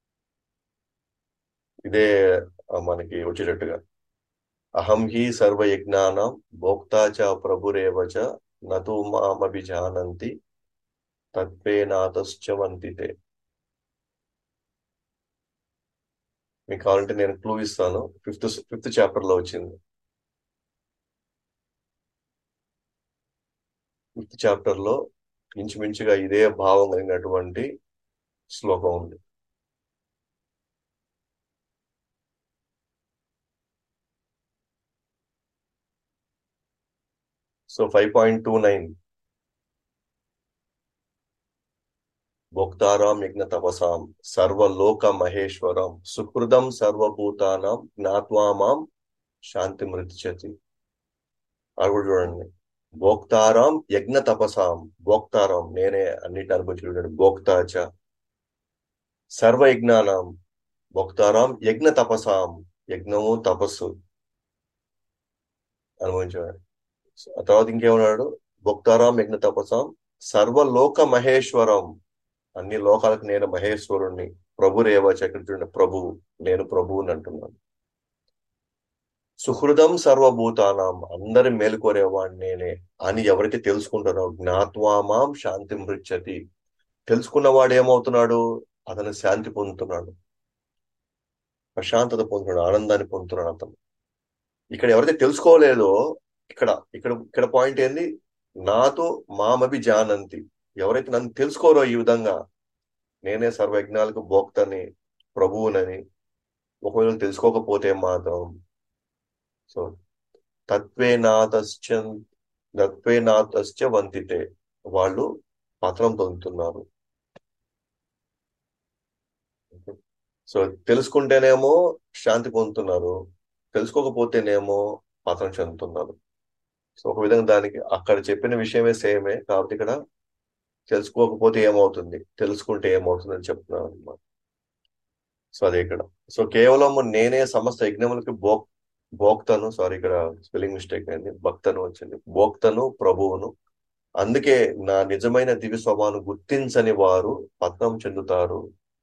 ఇదే ఆ, మనకి వచ్చేటట్టుగా అహం హి సర్వయజ్ఞానం భోక్తా చ ప్రభురేవ చ నతు మామభిజానంతి తత్వేనాతశ్చ వంతితే మీకు కావాలంటే నేను క్లూ ఇస్తాను ఫిఫ్త్ ఫిఫ్త్ చాప్టర్ లో వచ్చింది ఫిఫ్త్ చాప్టర్ లో ఇంచుమించుగా ఇదే భావం కలిగినటువంటి శ్లోకం ఉంది so five point two nine భోక్తారాం యజ్ఞ తపసాం సర్వలోక మహేశ్వరం సుహృదం సర్వభూతానాం జ్ఞాత్వా మాం శాంతి మృత్యతి అది కూడా చూడండి భోక్తారాం యజ్ఞ తపసాం భోక్తారాం నేనే అన్నిటి అనుభవించుకుంటాడు భోక్తాచ సర్వ యజ్ఞానాం భోక్తారాం యజ్ఞ తపసాం యజ్ఞము తపస్సు అనుభవించాడు ఆ తర్వాత ఇంకేమన్నాడు భోక్తారాం యజ్ఞ తపసాం సర్వలోక మహేశ్వరం అన్ని లోకాలకు నేను మహేశ్వరుణ్ణి ప్రభు రేవ చక్రుడు ప్రభువు నేను ప్రభువుని అంటున్నాను సుహృదం సర్వభూతానాం అందరి మేలుకోరేవాడిని నేనే అని ఎవరైతే తెలుసుకుంటారో జ్ఞాత్వామాం శాంతి మృచ్చతి తెలుసుకున్నవాడు ఏమవుతున్నాడు అతను శాంతి పొందుతున్నాడు ప్రశాంతత పొందుతున్నాడు ఆనందాన్ని పొందుతున్నాడు అతను ఇక్కడ ఎవరైతే తెలుసుకోలేదో ఇక్కడ ఇక్కడ ఇక్కడ పాయింట్ ఏంది నాతో మామభి జానంతి ఎవరైతే నన్ను తెలుసుకోరో ఈ విధంగా నేనే సర్వయజ్ఞాలకు భోక్తని ప్రభువునని ఒకవేళ తెలుసుకోకపోతే మాత్రం సో తత్వేనాతశ్చ తత్వేనాతశ్చ వంతితే వాళ్ళు పత్రం పొందుతున్నారు సో తెలుసుకుంటేనేమో శాంతి పొందుతున్నారు తెలుసుకోకపోతేనేమో పతనం చెందుతున్నారు సో ఒక విధంగా దానికి అక్కడ చెప్పిన విషయమే సేమే కాబట్టి ఇక్కడ తెలుసుకోకపోతే ఏమవుతుంది తెలుసుకుంటే ఏమవుతుంది అని చెప్తున్నాను అనమాట సో అదే ఇక్కడ సో కేవలం నేనే సమస్త యజ్ఞములకి భో భోక్తను సారీ ఇక్కడ స్పెల్లింగ్ మిస్టేక్ అయింది భక్తను వచ్చింది భోక్తను ప్రభువును అందుకే నా నిజమైన దివ్య స్వభావాన్ని గుర్తించని వారు పతనం చెందుతారు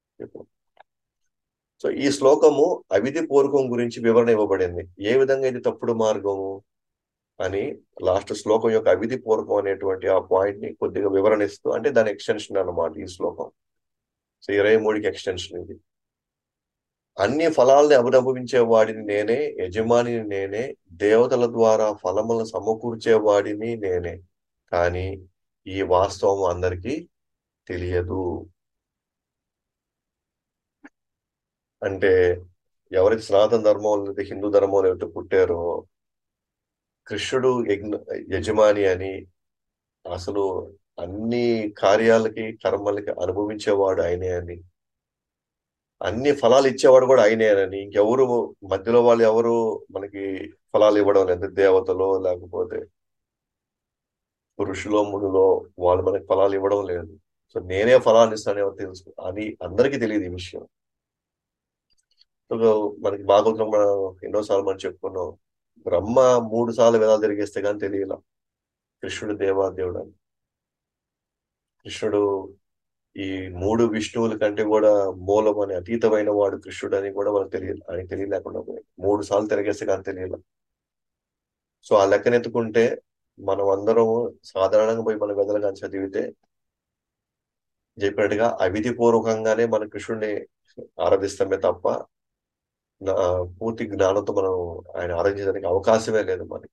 సో ఈ శ్లోకము అవిధి పూర్వకం గురించి వివరణ ఇవ్వబడింది ఏ విధంగా ఇది తప్పుడు మార్గము అని లాస్ట్ శ్లోకం యొక్క అవిధి పూర్వకం అనేటువంటి ఆ పాయింట్ ని కొద్దిగా వివరణిస్తూ అంటే దాని ఎక్స్టెన్షన్ అన్నమాట ఈ శ్లోకం సో ఇరవై మూడుకి ఎక్స్టెన్షన్ ఇది అన్ని ఫలాల్ని అనుభవించే వాడిని నేనే యజమానిని నేనే దేవతల ద్వారా ఫలములను సమకూర్చే వాడిని నేనే కానీ ఈ వాస్తవం అందరికీ తెలియదు అంటే ఎవరైతే సనాతన ధర్మం లేదా హిందూ ధర్మం ఎవరైతే పుట్టారో కృష్ణుడు యజ్ఞ యజమాని అని అసలు అన్ని కార్యాలకి కర్మలకి అనుభవించేవాడు ఆయనే అని అన్ని ఫలాలు ఇచ్చేవాడు కూడా ఆయనేనని ఇంకెవరు మధ్యలో వాళ్ళు ఎవరు మనకి ఫలాలు ఇవ్వడం లేదు దేవతలో లేకపోతే ఋషులో మునులో వాళ్ళు మనకి ఫలాలు ఇవ్వడం లేదు సో నేనే ఫలాన్ని ఇస్తానేమో తెలుసు అని అందరికీ తెలియదు ఈ విషయం సో మనకి భాగవతం మనం ఎన్నోసార్లు మనం చెప్పుకున్నాం బ్రహ్మ మూడు సార్లు వేదాలు తిరిగేస్తే కానీ తెలియల కృష్ణుడు దేవాదేవుడు అని కృష్ణుడు ఈ మూడు విష్ణువుల కంటే కూడా మూలం అని అతీతమైన వాడు కృష్ణుడు అని కూడా మనకు తెలియదు ఆయన తెలియలేకుండా పోయింది మూడు సార్లు తిరిగేస్తే కానీ తెలియదు సో ఆ లెక్కనెత్తుకుంటే మనం అందరం సాధారణంగా పోయి మన వెదలు కానీ చదివితే చెప్పినట్టుగా అవిధి పూర్వకంగానే మన కృష్ణుడిని ఆరాధిస్తామే తప్ప పూర్తి జ్ఞానంతో మనం ఆయన ఆరాధించడానికి అవకాశమే లేదు మనకి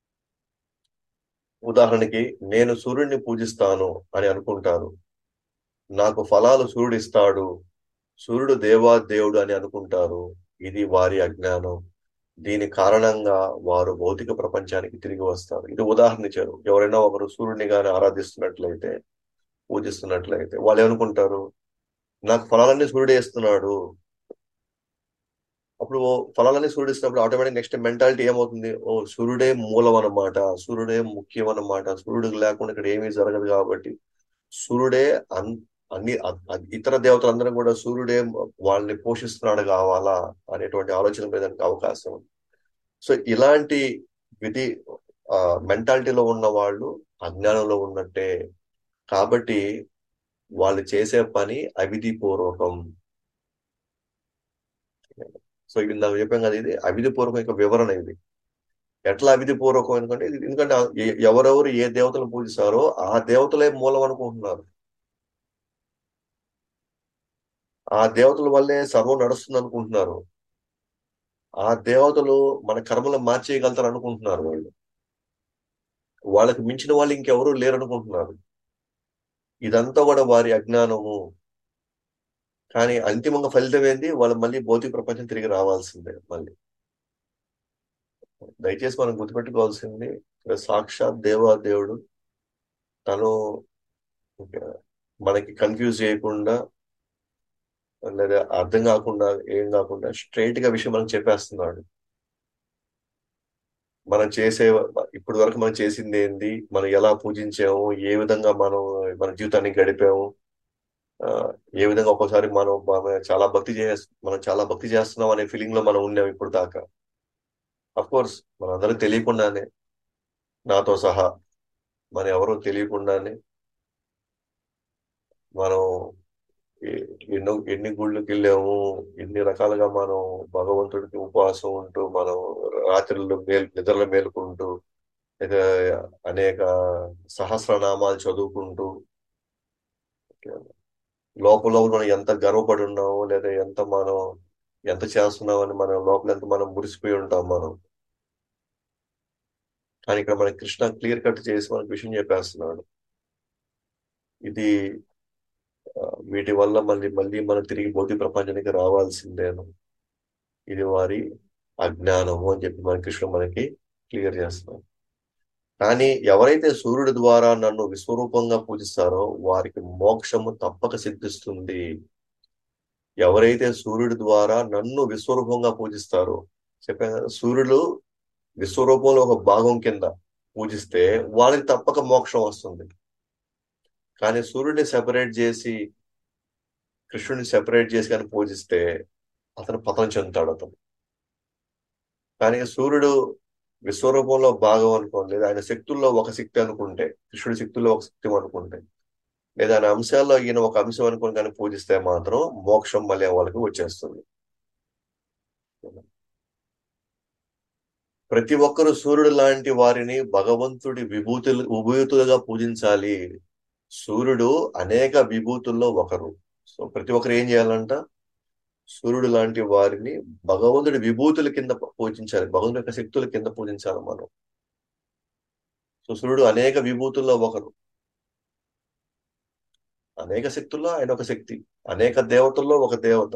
ఉదాహరణకి నేను సూర్యుడిని పూజిస్తాను అని అనుకుంటారు నాకు ఫలాలు సూర్యుడు ఇస్తాడు సూర్యుడు దేవా దేవుడు అని అనుకుంటారు ఇది వారి అజ్ఞానం దీని కారణంగా వారు భౌతిక ప్రపంచానికి తిరిగి వస్తారు ఇది ఉదాహరణ ఇచ్చారు ఎవరైనా ఒకరు సూర్యుడిని కానీ ఆరాధిస్తున్నట్లయితే పూజిస్తున్నట్లయితే వాళ్ళు ఏమనుకుంటారు నాకు ఫలాలన్నీ సూర్యుడే ఇస్తున్నాడు అప్పుడు ఫలాలన్నీ సూర్యుడు ఇస్తున్నప్పుడు ఆటోమేటిక్ నెక్స్ట్ మెంటాలిటీ ఏమవుతుంది ఓ సూర్యుడే మూలం అన్నమాట సూర్యుడే ముఖ్యం అన్నమాట సూర్యుడు లేకుండా ఇక్కడ ఏమీ జరగదు కాబట్టి సూర్యుడే అన్ అన్ని ఇతర దేవతలందరూ కూడా సూర్యుడే వాళ్ళని పోషిస్తున్నాడు కావాలా అనేటువంటి ఆలోచన మీద అవకాశం ఉంది సో ఇలాంటి విధి మెంటాలిటీలో ఉన్న వాళ్ళు అజ్ఞానంలో ఉన్నట్టే కాబట్టి వాళ్ళు చేసే పని అవిధి పూర్వకం సో ఇది నాకు చెప్పాం కదా ఇది అవిధి పూర్వకం యొక్క వివరణ ఇది ఎట్లా అవిధి పూర్వకం ఎందుకంటే ఎందుకంటే ఎవరెవరు ఏ దేవతలను పూజిస్తారో ఆ దేవతలే మూలం అనుకుంటున్నారు ఆ దేవతల వల్లే సర్వం నడుస్తుంది అనుకుంటున్నారు ఆ దేవతలు మన కర్మలు మార్చేయగలుగుతారు అనుకుంటున్నారు వాళ్ళు వాళ్ళకి మించిన వాళ్ళు ఇంకెవరూ లేరనుకుంటున్నారు ఇదంతా కూడా వారి అజ్ఞానము కానీ అంతిమంగా ఫలితం ఏంది వాళ్ళు మళ్ళీ భౌతిక ప్రపంచం తిరిగి రావాల్సిందే మళ్ళీ దయచేసి మనం గుర్తుపెట్టుకోవాల్సింది సాక్షాత్ దేవా దేవుడు తను మనకి కన్ఫ్యూజ్ చేయకుండా లేదా అర్థం కాకుండా ఏం కాకుండా స్ట్రైట్ గా విషయం మనం చెప్పేస్తున్నాడు మనం చేసే ఇప్పటి వరకు మనం చేసింది ఏంది మనం ఎలా పూజించాము ఏ విధంగా మనం మన జీవితాన్ని గడిపాము ఏ విధంగా ఒక్కోసారి మనం చాలా భక్తి చే మనం చాలా భక్తి చేస్తున్నాం అనే ఫీలింగ్ లో మనం ఉన్నాం ఇప్పుడు దాకా అఫ్ కోర్స్ మనందరికి తెలియకుండానే నాతో సహా మన ఎవరో తెలియకుండానే మనం ఎన్నో ఎన్ని గుళ్ళకి వెళ్ళాము ఎన్ని రకాలుగా మనం భగవంతుడికి ఉపవాసం ఉంటూ మనం రాత్రుల్లో మేలు నిద్రలో మేలుకుంటూ అనేక సహస్రనామాలు చదువుకుంటూ లోపల మనం ఎంత గర్వపడి ఉన్నామో లేదా ఎంత మనం ఎంత చేస్తున్నామని మనం లోపల ఎంత మనం మురిసిపోయి ఉంటాం మనం కానీ ఇక్కడ మన కృష్ణ క్లియర్ కట్ చేసి మనకు విషయం చెప్పేస్తున్నాడు ఇది వీటి వల్ల మళ్ళీ మళ్ళీ మనం తిరిగి భౌతిక ప్రపంచానికి రావాల్సిందేను ఇది వారి అజ్ఞానము అని చెప్పి మన కృష్ణ మనకి క్లియర్ చేస్తున్నాడు కానీ ఎవరైతే సూర్యుడి ద్వారా నన్ను విశ్వరూపంగా పూజిస్తారో వారికి మోక్షము తప్పక సిద్ధిస్తుంది ఎవరైతే సూర్యుడి ద్వారా నన్ను విశ్వరూపంగా పూజిస్తారో చెప్పాను కదా సూర్యుడు విశ్వరూపంలో ఒక భాగం కింద పూజిస్తే వాళ్ళకి తప్పక మోక్షం వస్తుంది కానీ సూర్యుడిని సెపరేట్ చేసి కృష్ణుడిని సెపరేట్ చేసి కానీ పూజిస్తే అతను పతనం చెందుతాడు అతను కానీ సూర్యుడు విశ్వరూపంలో భాగం అనుకోండి లేదా ఆయన శక్తుల్లో ఒక శక్తి అనుకుంటే కృష్ణుడి శక్తుల్లో ఒక శక్తి అనుకుంటే లేదా ఆయన అంశాల్లో ఈయన ఒక అంశం అనుకుని కానీ పూజిస్తే మాత్రం మోక్షం మళ్ళీ వాళ్ళకి వచ్చేస్తుంది ప్రతి ఒక్కరు సూర్యుడు లాంటి వారిని భగవంతుడి విభూతులు విభూతులుగా పూజించాలి సూర్యుడు అనేక విభూతుల్లో ఒకరు సో ప్రతి ఒక్కరు ఏం చేయాలంట సూర్యుడు లాంటి వారిని భగవంతుడి విభూతుల కింద పూజించాలి భగవంతుడి యొక్క శక్తుల కింద పూజించాలి మనం సో సూర్యుడు అనేక విభూతుల్లో ఒకరు అనేక శక్తుల్లో ఆయన ఒక శక్తి అనేక దేవతల్లో ఒక దేవత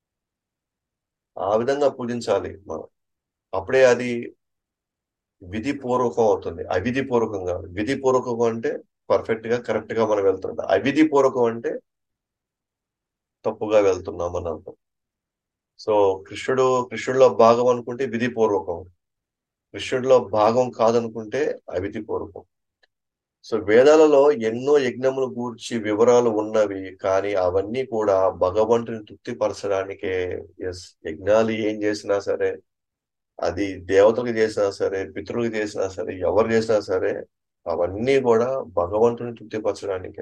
ఆ విధంగా పూజించాలి మనం అప్పుడే అది విధి పూర్వకం అవుతుంది అవిధి పూర్వకంగా విధి పూర్వకం అంటే పర్ఫెక్ట్ గా కరెక్ట్ గా మనం వెళ్తున్నాం అవిధి పూర్వకం అంటే తప్పుగా వెళ్తున్నాం అని అర్థం సో కృష్ణుడు కృష్ణుడిలో భాగం అనుకుంటే విధి పూర్వకం కృష్ణుడిలో భాగం కాదనుకుంటే అవిధి పూర్వకం సో వేదాలలో ఎన్నో యజ్ఞములు గూర్చి వివరాలు ఉన్నవి కానీ అవన్నీ కూడా భగవంతుని తృప్తిపరచడానికే ఎస్ యజ్ఞాలు ఏం చేసినా సరే అది దేవతలకు చేసినా సరే పితృలకు చేసినా సరే ఎవరు చేసినా సరే అవన్నీ కూడా భగవంతుని తృప్తిపరచడానికే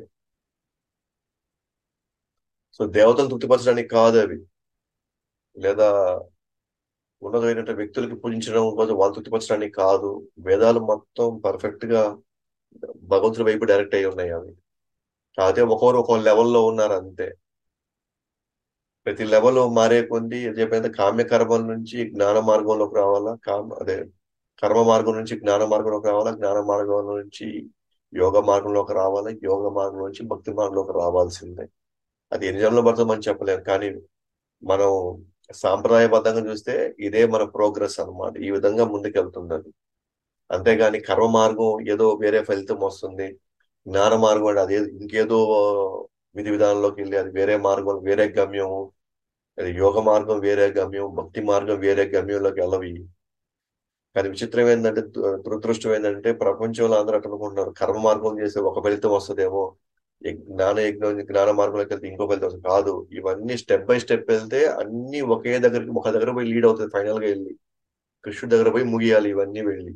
సో దేవతను తృప్తిపరచడానికి కాదు అవి లేదా ఉన్నతమైన వ్యక్తులకి పూజించడం కోసం వాళ్ళు తృప్తిపరచడానికి కాదు వేదాలు మొత్తం పర్ఫెక్ట్ గా భగవంతుడి వైపు డైరెక్ట్ అయి ఉన్నాయి అవి కాకపోతే ఒక్కొక్కరు ఒక్కో లెవెల్లో ఉన్నారు అంతే ప్రతి లెవెల్ మారే కొంది చెప్పైతే కామ్య కర్మల నుంచి జ్ఞాన మార్గంలోకి రావాలా కామ అదే కర్మ మార్గం నుంచి జ్ఞాన మార్గంలోకి రావాలా జ్ఞాన మార్గం నుంచి యోగ మార్గంలోకి రావాలా యోగ మార్గం నుంచి భక్తి మార్గంలోకి రావాల్సిందే అది ఎన్ని జన్మలో పడుతుందో మనం చెప్పలేము కానీ మనం సాంప్రదాయబద్ధంగా చూస్తే ఇదే మన ప్రోగ్రెస్ అన్నమాట ఈ విధంగా ముందుకెళ్తుంది అది అంతేగాని కర్మ మార్గం ఏదో వేరే ఫలితం వస్తుంది జ్ఞాన మార్గం అంటే అదే ఇంకేదో విధి విధానంలోకి వెళ్ళి అది వేరే మార్గం వేరే గమ్యం అది యోగ మార్గం వేరే గమ్యం భక్తి మార్గం వేరే గమ్యంలోకి వెళ్ళవి కానీ విచిత్రం ఏంటంటే దు- దురదృష్టం ఏంటంటే ప్రపంచంలో అందరూ అట్లా అనుకుంటున్నారు కర్మ మార్గం చేస్తే ఒక ఫలితం వస్తుందేమో యజ్ఞ- జ్ఞాన యజ్ఞం జ్ఞాన మార్గంలోకి వెళ్తే ఇంకో ఫలితం వస్తుంది కాదు ఇవన్నీ స్టెప్ బై స్టెప్ వెళ్తే అన్ని ఒకే దగ్గరికి ఒక దగ్గర పోయి లీడ్ అవుతుంది ఫైనల్ గా వెళ్ళి కృష్ణుడి దగ్గర పోయి ముగియాలి ఇవన్నీ వెళ్ళి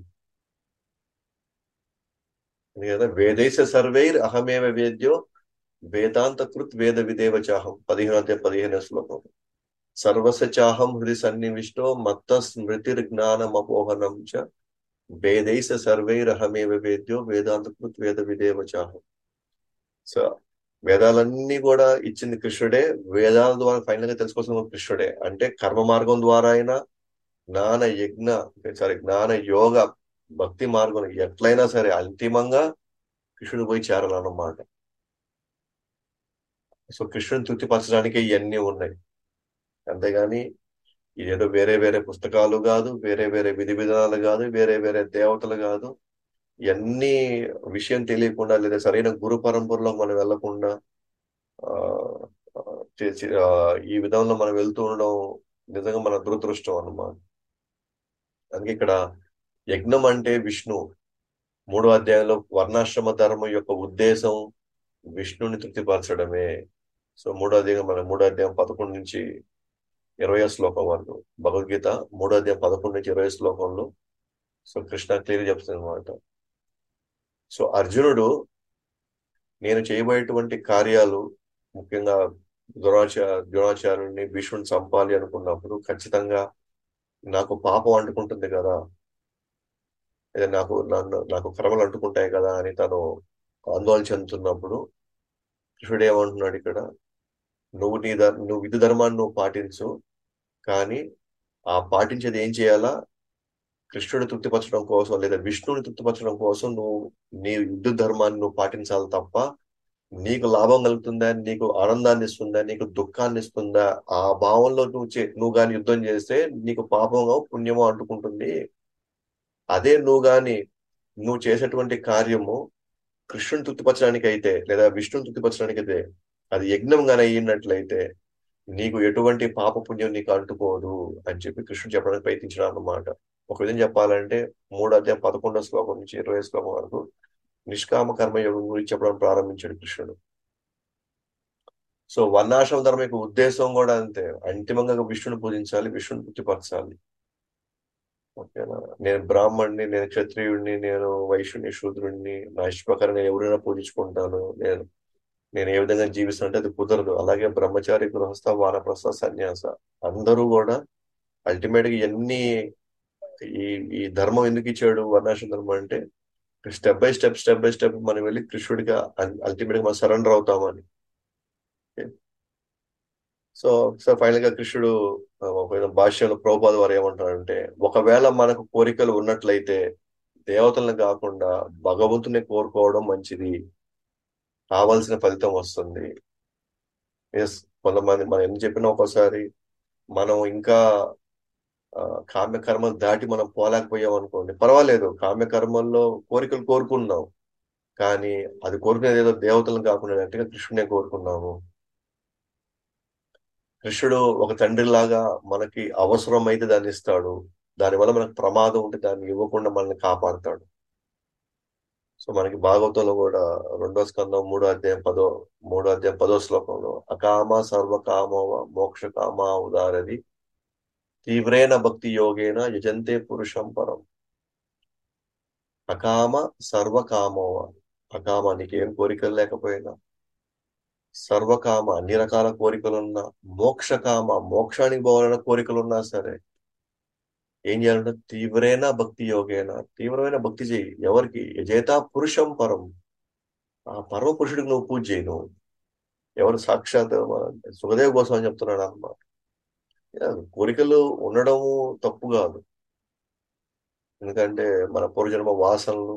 కదా వేదైస సర్వైర్ అహమేవ వేద్యో వేదాంత కృత్ వేద విదేవ చాహం పదిహేను అధ్యాయం పదిహేను శ్లోకం సర్వస చాహం హృది సన్నివిష్టో మత్త స్మృతిర్ జ్ఞానం అపోహనం చ వేదైస సర్వైర్ అహమేవ వేద్యో వేదాంత కృత్ వేద విదేవ చాహం సో వేదాలన్నీ కూడా ఇచ్చింది కృష్ణుడే వేదాల ద్వారా ఫైనల్ గా తెలుసుకోవాల్సిన కృష్ణుడే అంటే కర్మ మార్గం ద్వారా అయినా జ్ఞాన యజ్ఞ సారీ జ్ఞాన యోగ భక్తి మార్గం ఎట్లయినా సరే అంతిమంగా కృష్ణుడు పోయి చేరాలన్నమాట సో కృష్ణుని తృప్తిపరచడానికి ఇవన్నీ ఉన్నాయి అంతేగాని ఇదేదో వేరే వేరే పుస్తకాలు కాదు వేరే వేరే విధి విధానాలు కాదు వేరే వేరే దేవతలు కాదు ఇవన్నీ విషయం తెలియకుండా లేదా సరైన గురు పరంపరలో మనం వెళ్లకుండా ఆ ఆ, చేసి ఆ, ఈ విధంలో మనం వెళ్తూ ఉండడం నిజంగా మన దురదృష్టం అన్నమాట అందుకే ఇక్కడ యజ్ఞం అంటే విష్ణు మూడో అధ్యాయంలో వర్ణాశ్రమ ధర్మం యొక్క ఉద్దేశం విష్ణుని తృప్తిపరచడమే సో మూడో అధ్యాయం మన మూడో అధ్యాయం పదకొండు నుంచి ఇరవై శ్లోకం వరకు భగవద్గీత మూడో అధ్యాయం పదకొండు నుంచి ఇరవై శ్లోకంలో సో కృష్ణ క్లియర్ చెప్తుంది అనమాట సో అర్జునుడు నేను చేయబోయేటువంటి కార్యాలు ముఖ్యంగా ద్రోణాచార్య ద్రోణాచార్యుడిని భీష్ముని చంపాలి అనుకున్నప్పుడు ఖచ్చితంగా నాకు పాపం అంటుకుంటుంది కదా లేదా నాకు నన్ను నాకు కర్మలు అంటుకుంటాయి కదా అని తను ఆందోళన చెందుతున్నప్పుడు కృష్ణుడు ఏమంటున్నాడు ఇక్కడ నువ్వు నీ ధర్ నువ్వు విధి ధర్మాన్ని నువ్వు పాటించు కానీ ఆ పాటించేది ఏం చేయాలా కృష్ణుని తృప్తిపరచడం కోసం లేదా విష్ణుని తృప్తిపరచడం కోసం నువ్వు నీ యుద్ధ ధర్మాన్ని నువ్వు పాటించాలి తప్ప నీకు లాభం కలుగుతుందా నీకు ఆనందాన్ని ఇస్తుందా నీకు దుఃఖాన్ని ఇస్తుందా ఆ భావంలో నువ్వు చే నువ్వు గాని యుద్ధం చేస్తే నీకు పాపమో పుణ్యమో అంటుకుంటుంది అదే నువ్వు గాని నువ్వు చేసేటువంటి కార్యము కృష్ణుని తృప్తిపరచడానికి అయితే లేదా విష్ణుని తృప్తిపరచడానికి అయితే అది యజ్ఞం గాని అయినట్లయితే నీకు ఎటువంటి పాప పుణ్యం నీకు అంటుకోదు అని చెప్పి కృష్ణుడు చెప్పడానికి ప్రయత్నించాడు అన్నమాట ఒక విధంగా చెప్పాలంటే మూడు అధ్యాయం పదకొండో శ్లోకం నుంచి ఇరవై శ్లోకం వరకు నిష్కామ కర్మయోగం గురించి చెప్పడం ప్రారంభించాడు కృష్ణుడు సో వర్ణాశ్రమ ధర్మం యొక్క ఉద్దేశం కూడా అంతే అంతిమంగా విష్ణుని పూజించాలి విష్ణుని తృప్తిపరచాలి ఓకేనా నేను బ్రాహ్మణ్ణి నేను క్షత్రియుడిని నేను వైశ్యుని శూద్రుడిని నా ఇష్ట ప్రకారం నేను ఎవరైనా పూజించుకుంటాను నేను నేను ఏ విధంగా జీవిస్తానంటే అది కుదరదు అలాగే బ్రహ్మచారి గృహస్థ వానప్రస్థ సన్యాస అందరూ కూడా అల్టిమేట్ గా ఎన్ని ఈ ఈ ధర్మం ఎందుకు ఇచ్చాడు వర్ణాశ్రమ ధర్మం అంటే step by step step by step మనం వెళ్ళి కృష్ణుడిగా అల్టిమేట్ గా మనం సరెండర్ అవుతామని సో సో ఫైనల్ గా కృష్ణుడు ఆ, ఒక భాష్యంలో ప్రభుపాద వారు ఏమంటారంటే ఒకవేళ మనకు కోరికలు ఉన్నట్లయితే దేవతలను కాకుండా భగవంతుని కోరుకోవడం మంచిది కావాల్సిన ఫలితం వస్తుంది ఎస్ కొంతమంది మనం ఎన్ని చెప్పినా ఒక్కోసారి మనం ఇంకా ఆ, కామ్య కర్మలు దాటి మనం పోలేకపోయాం అనుకోండి పర్వాలేదు కామ్య కర్మల్లో కోరికలు కోరుకున్నాం కానీ అది కోరుకునేది ఏదో దేవతలను కాకుండా డైరెక్ట్గా కృష్ణునే కోరుకున్నాము కృష్ణుడు ఒక తండ్రిలాగా మనకి అవసరం అయితే దాన్ని ఇస్తాడు దానివల్ల మనకు ప్రమాదం ఉంటే దాన్ని ఇవ్వకుండా మనల్ని కాపాడుతాడు సో మనకి భాగవతంలో కూడా రెండో స్కందం మూడో అధ్యాయం పదో మూడో అధ్యాయం పదో శ్లోకంలో అకామ సర్వకామోవ మోక్ష కామ ఉదారది తీవ్రేణ భక్తి యోగేన యజంతే పురుషం పరం అకామ సర్వకామోవ అకామ నీకేం కోరికలు లేకపోయినా సర్వకామ అన్ని రకాల కోరికలున్నా మోక్షకామ మోక్షానికి పోవాలన్న కోరికలున్నా సరే ఏం చేయాలంటే తీవ్రైన భక్తి యోగేన తీవ్రమైన భక్తి చేయి ఎవరికి యజేత పురుషం పరం ఆ పరమ పురుషుడికి నువ్వు పూజ చేయి నువ్వు ఎవరు సాక్షాత్ మన సుఖదేవ్ కోసం అని చెప్తున్నాడు అన్నమాట కోరికలు ఉండడము తప్పు కాదు ఎందుకంటే మన పూర్వజన్మ వాసనలు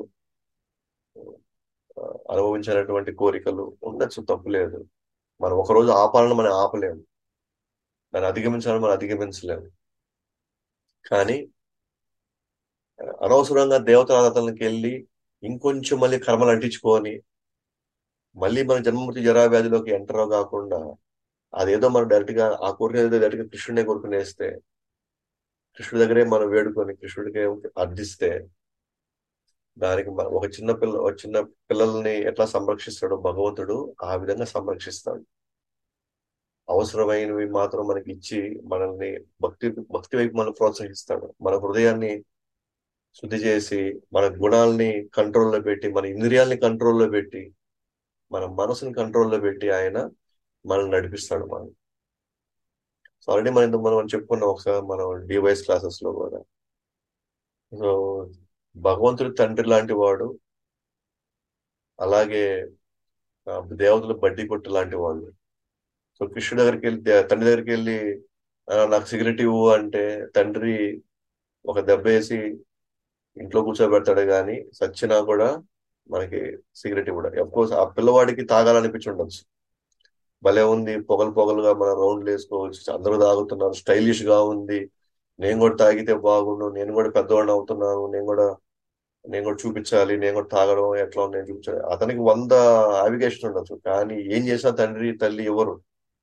ఆ, అనుభవించినటువంటి కోరికలు ఉండొచ్చు తప్పు లేదు మనం ఒకరోజు ఆపాలని మనం ఆపలేము దాన్ని అధిగమించాలని మనం అధిగమించలేము కానీ అనవసరంగా దేవతారాధనకి వెళ్ళి ఇంకొంచెం మళ్ళీ కర్మలు అంటించుకొని మళ్ళీ మన జన్మమృతి జరా వ్యాధిలోకి ఎంటర్ కాకుండా అదేదో మనం డైరెక్ట్ గా ఆ కోరిక ఏదో డైరెక్ట్ గా కృష్ణుడే కోరుకునేస్తే కృష్ణుడి దగ్గరే మనం వేడుకొని కృష్ణుడికే అర్థిస్తే దానికి మన- ఒక చిన్న పిల్ల ఒక చిన్న పిల్లల్ని ఎట్లా సంరక్షిస్తాడో భగవంతుడు ఆ విధంగా సంరక్షిస్తాడు అవసరమైనవి మాత్రం మనకి ఇచ్చి మనల్ని భక్తి భక్తి వైపు మనం ప్రోత్సహిస్తాడు మన హృదయాన్ని శుద్ధి చేసి మన గుణాలని కంట్రోల్లో పెట్టి మన ఇంద్రియాలని కంట్రోల్లో పెట్టి మన మనసుని కంట్రోల్లో పెట్టి ఆయన మనల్ని నడిపిస్తాడు మనం సో ఆల్రెడీ మనం ఇంతకు మనం చెప్పుకున్నాం ఒకసారి మనం డివైస్ క్లాసెస్ లో కూడా సో భగవంతుడి తండ్రి లాంటి వాడు అలాగే ఆ, దేవతలు బడ్డీ కొట్టు లాంటి వాళ్ళు సో కృష్ణుడి దగ్గరికి వెళ్ళి దే- తండ్రి దగ్గరికి వెళ్ళి "ఆ, నాకు సిగరెట్ ఇవ్వు అంటే తండ్రి ఒక దెబ్బ వేసి ఇంట్లో కూర్చోబెడతాడు కానీ సచ్చినా కూడా మనకి సిగరెట్ ఇవ్వడు కోర్స్ ఆ పిల్లవాడికి తాగాలనిపించి ఉండొచ్చు భలే ఉంది పొగలు పొగలుగా మనం రౌండ్లు వేసుకోవచ్చు అందరూ తాగుతున్నారు స్టైలిష్ గా ఉంది నేను కూడా తాగితే బాగుండు నేను కూడా పెద్దవాడిని అవుతున్నాను నేను కూడా నేను కూడా చూపించాలి నేను కూడా తాగడం ఎట్లా ఉంది నేను చూపించాలి అతనికి వంద అవిగేషన్ ఉండొచ్చు కానీ ఏం చేసినా తండ్రి తల్లి ఎవరు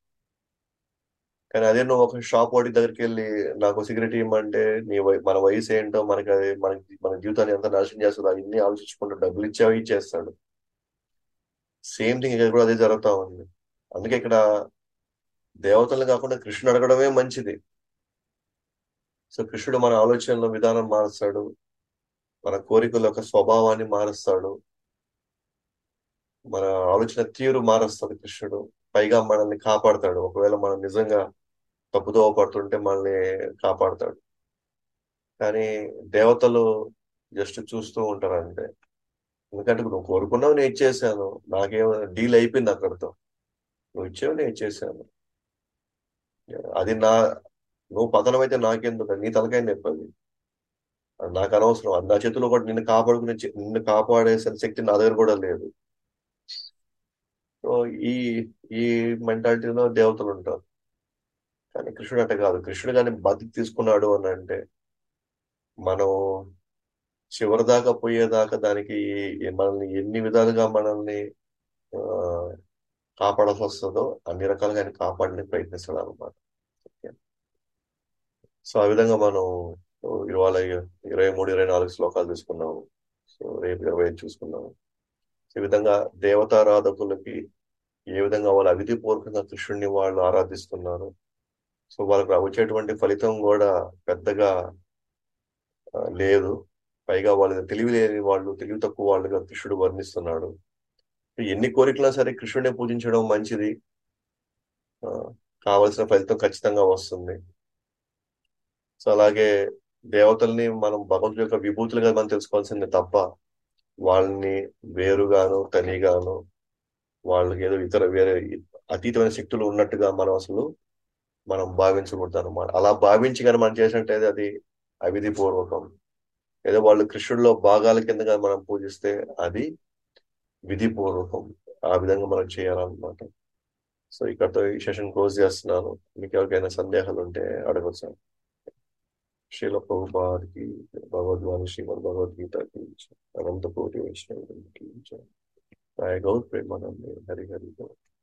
కానీ అదే నువ్వు ఒక షాప్ వాడి దగ్గరికి వెళ్ళి నాకు సిగరెట్ ఇవ్వమంటే నీ వయ- మన వయసు ఏంటో మనకి అది మనకి మన జీవితాన్ని ఎంత నాశనం చేస్తుందో అవన్నీ ఆలోచించుకుంటూ డబ్బులు ఇచ్చావు ఇచ్చేస్తాడు సేమ్ థింగ్ ఇక్కడ కూడా అదే జరుగుతా ఉంది అందుకే ఇక్కడ దేవతలు కాకుండా కృష్ణుడు అడగడమే మంచిది సో కృష్ణుడు మన ఆలోచనల విధానం మారుస్తాడు మన కోరికల యొక్క స్వభావాన్ని మారుస్తాడు మన ఆలోచన తీరు మారుస్తాడు కృష్ణుడు పైగా మనల్ని కాపాడతాడు ఒకవేళ మనం నిజంగా తప్పుదోవ పడుతుంటే మనల్ని కాపాడతాడు కానీ దేవతలు జస్ట్ చూస్తూ ఉంటారు అంతే ఎందుకంటే నువ్వు కోరుకున్నావు నేను ఇచ్చేసాను నాకేం డీల్ అయిపోయింది అక్కడితో నువ్వు ఇచ్చావు నేను ఇచ్చేసాను అది నా నువ్వు పతనం అయితే నాకెందుకు నీ తలకాయ నొప్పి అది నాకు అనవసరం అది నా చేతిలో కూడా నిన్ను కాపాడుకునే శ- నిన్ను కాపాడేసిన శక్తి నా దగ్గర కూడా లేదు సో ఈ ఈ మెంటాలిటీలో దేవతలు ఉంటారు కానీ కృష్ణుడు అంటే కాదు కృష్ణుడు కానీ బతికి తీసుకున్నాడు అని అంటే మనం చివరి దాకా పోయేదాకా దానికి ఈ- మనల్ని ఎన్ని విధాలుగా మనల్ని ఆ, కాపాడాల్సి వస్తుందో అన్ని రకాలుగా ఆయన కాపాడడానికి ప్రయత్నిస్తాడు అనమాట సో ఆ విధంగా మనం ఇవాళ ఇరవై మూడు ఇరవై నాలుగు శ్లోకాలు తీసుకున్నాము సో రేపు ఇరవై ఐదు చూసుకున్నాము ఈ విధంగా దేవతారాధకులకి ఏ విధంగా వాళ్ళు అవిధిపూర్వకంగా కృష్ణుడిని వాళ్ళు ఆరాధిస్తున్నారు సో వాళ్ళకి వచ్చేటువంటి ఫలితం కూడా పెద్దగా ఆ, లేదు పైగా వాళ్ళు తెలివి లేని వాళ్ళు తెలివి తక్కువ వాళ్ళుగా కృష్ణుడు వర్ణిస్తున్నాడు ఎన్ని కోరికలా సరే కృష్ణుడిని పూజించడం మంచిది ఆ, కావలసిన ఫలితం ఖచ్చితంగా వస్తుంది సో అలాగే దేవతల్ని మనం భగవంతుడి యొక్క విభూతులుగా మనం తెలుసుకోవాల్సిందే తప్ప వాళ్ళని వేరుగాను తనిగాను వాళ్ళకి ఏదో ఇతర వేరే అతీతమైన శక్తులు ఉన్నట్టుగా మనం అసలు మనం భావించకూడదు అనమాట అలా భావించి కానీ మనం చేసినట్టయితే అది అవిధి పూర్వకం ఏదో వాళ్ళు కృష్ణుడిలో భాగాల కిందగా మనం పూజిస్తే అది విధిపూర్వకం ఆ విధంగా మనం చేయాలన్నమాట సో ఇక్కడతో ఈ సెషన్ క్లోజ్ చేస్తున్నాను మీకు ఎవరికైనా సందేహాలు ఉంటే అడగచ్చు శ్రీల ప్రభుపాదికి భగవద్వాని శ్రీమద్ భగవద్గీతకి అనంత కోటి వైష్ణవుడికి గౌత్ ప్రేమానంద హరి హరి గౌత్